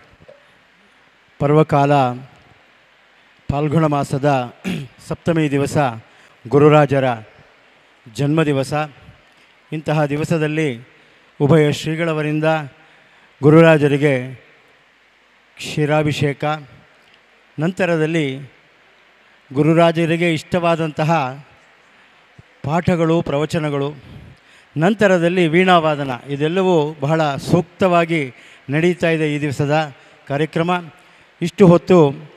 ಪರ್ವಕಾಲ ಫಾಲ್ಗುಣ ಮಾಸದ ಸಪ್ತಮಿ ದಿವಸ ಗುರುರಾಜರ ಜನ್ಮ ದಿವಸ ಇಂತಹ ದಿವಸದಲ್ಲಿ ಉಭಯ ಶ್ರೀಗಳವರಿಂದ ಗುರುರಾಜರಿಗೆ ಕ್ಷೀರಾಭಿಷೇಕ ನಂತರದಲ್ಲಿ ಗುರುರಾಜರಿಗೆ ಇಷ್ಟವಾದಂತಹ ಪಾಠಗಳು ಪ್ರವಚನಗಳು ನಂತರದಲ್ಲಿ ವೀಣಾವಾದನ ಇದೆಲ್ಲವೂ ಬಹಳ ಸೂಕ್ತವಾಗಿ ನಡೀತಾ ಇದೆ ಈ ದಿವಸದ ಕಾರ್ಯಕ್ರಮ ಇಷ್ಟು ಹೊತ್ತು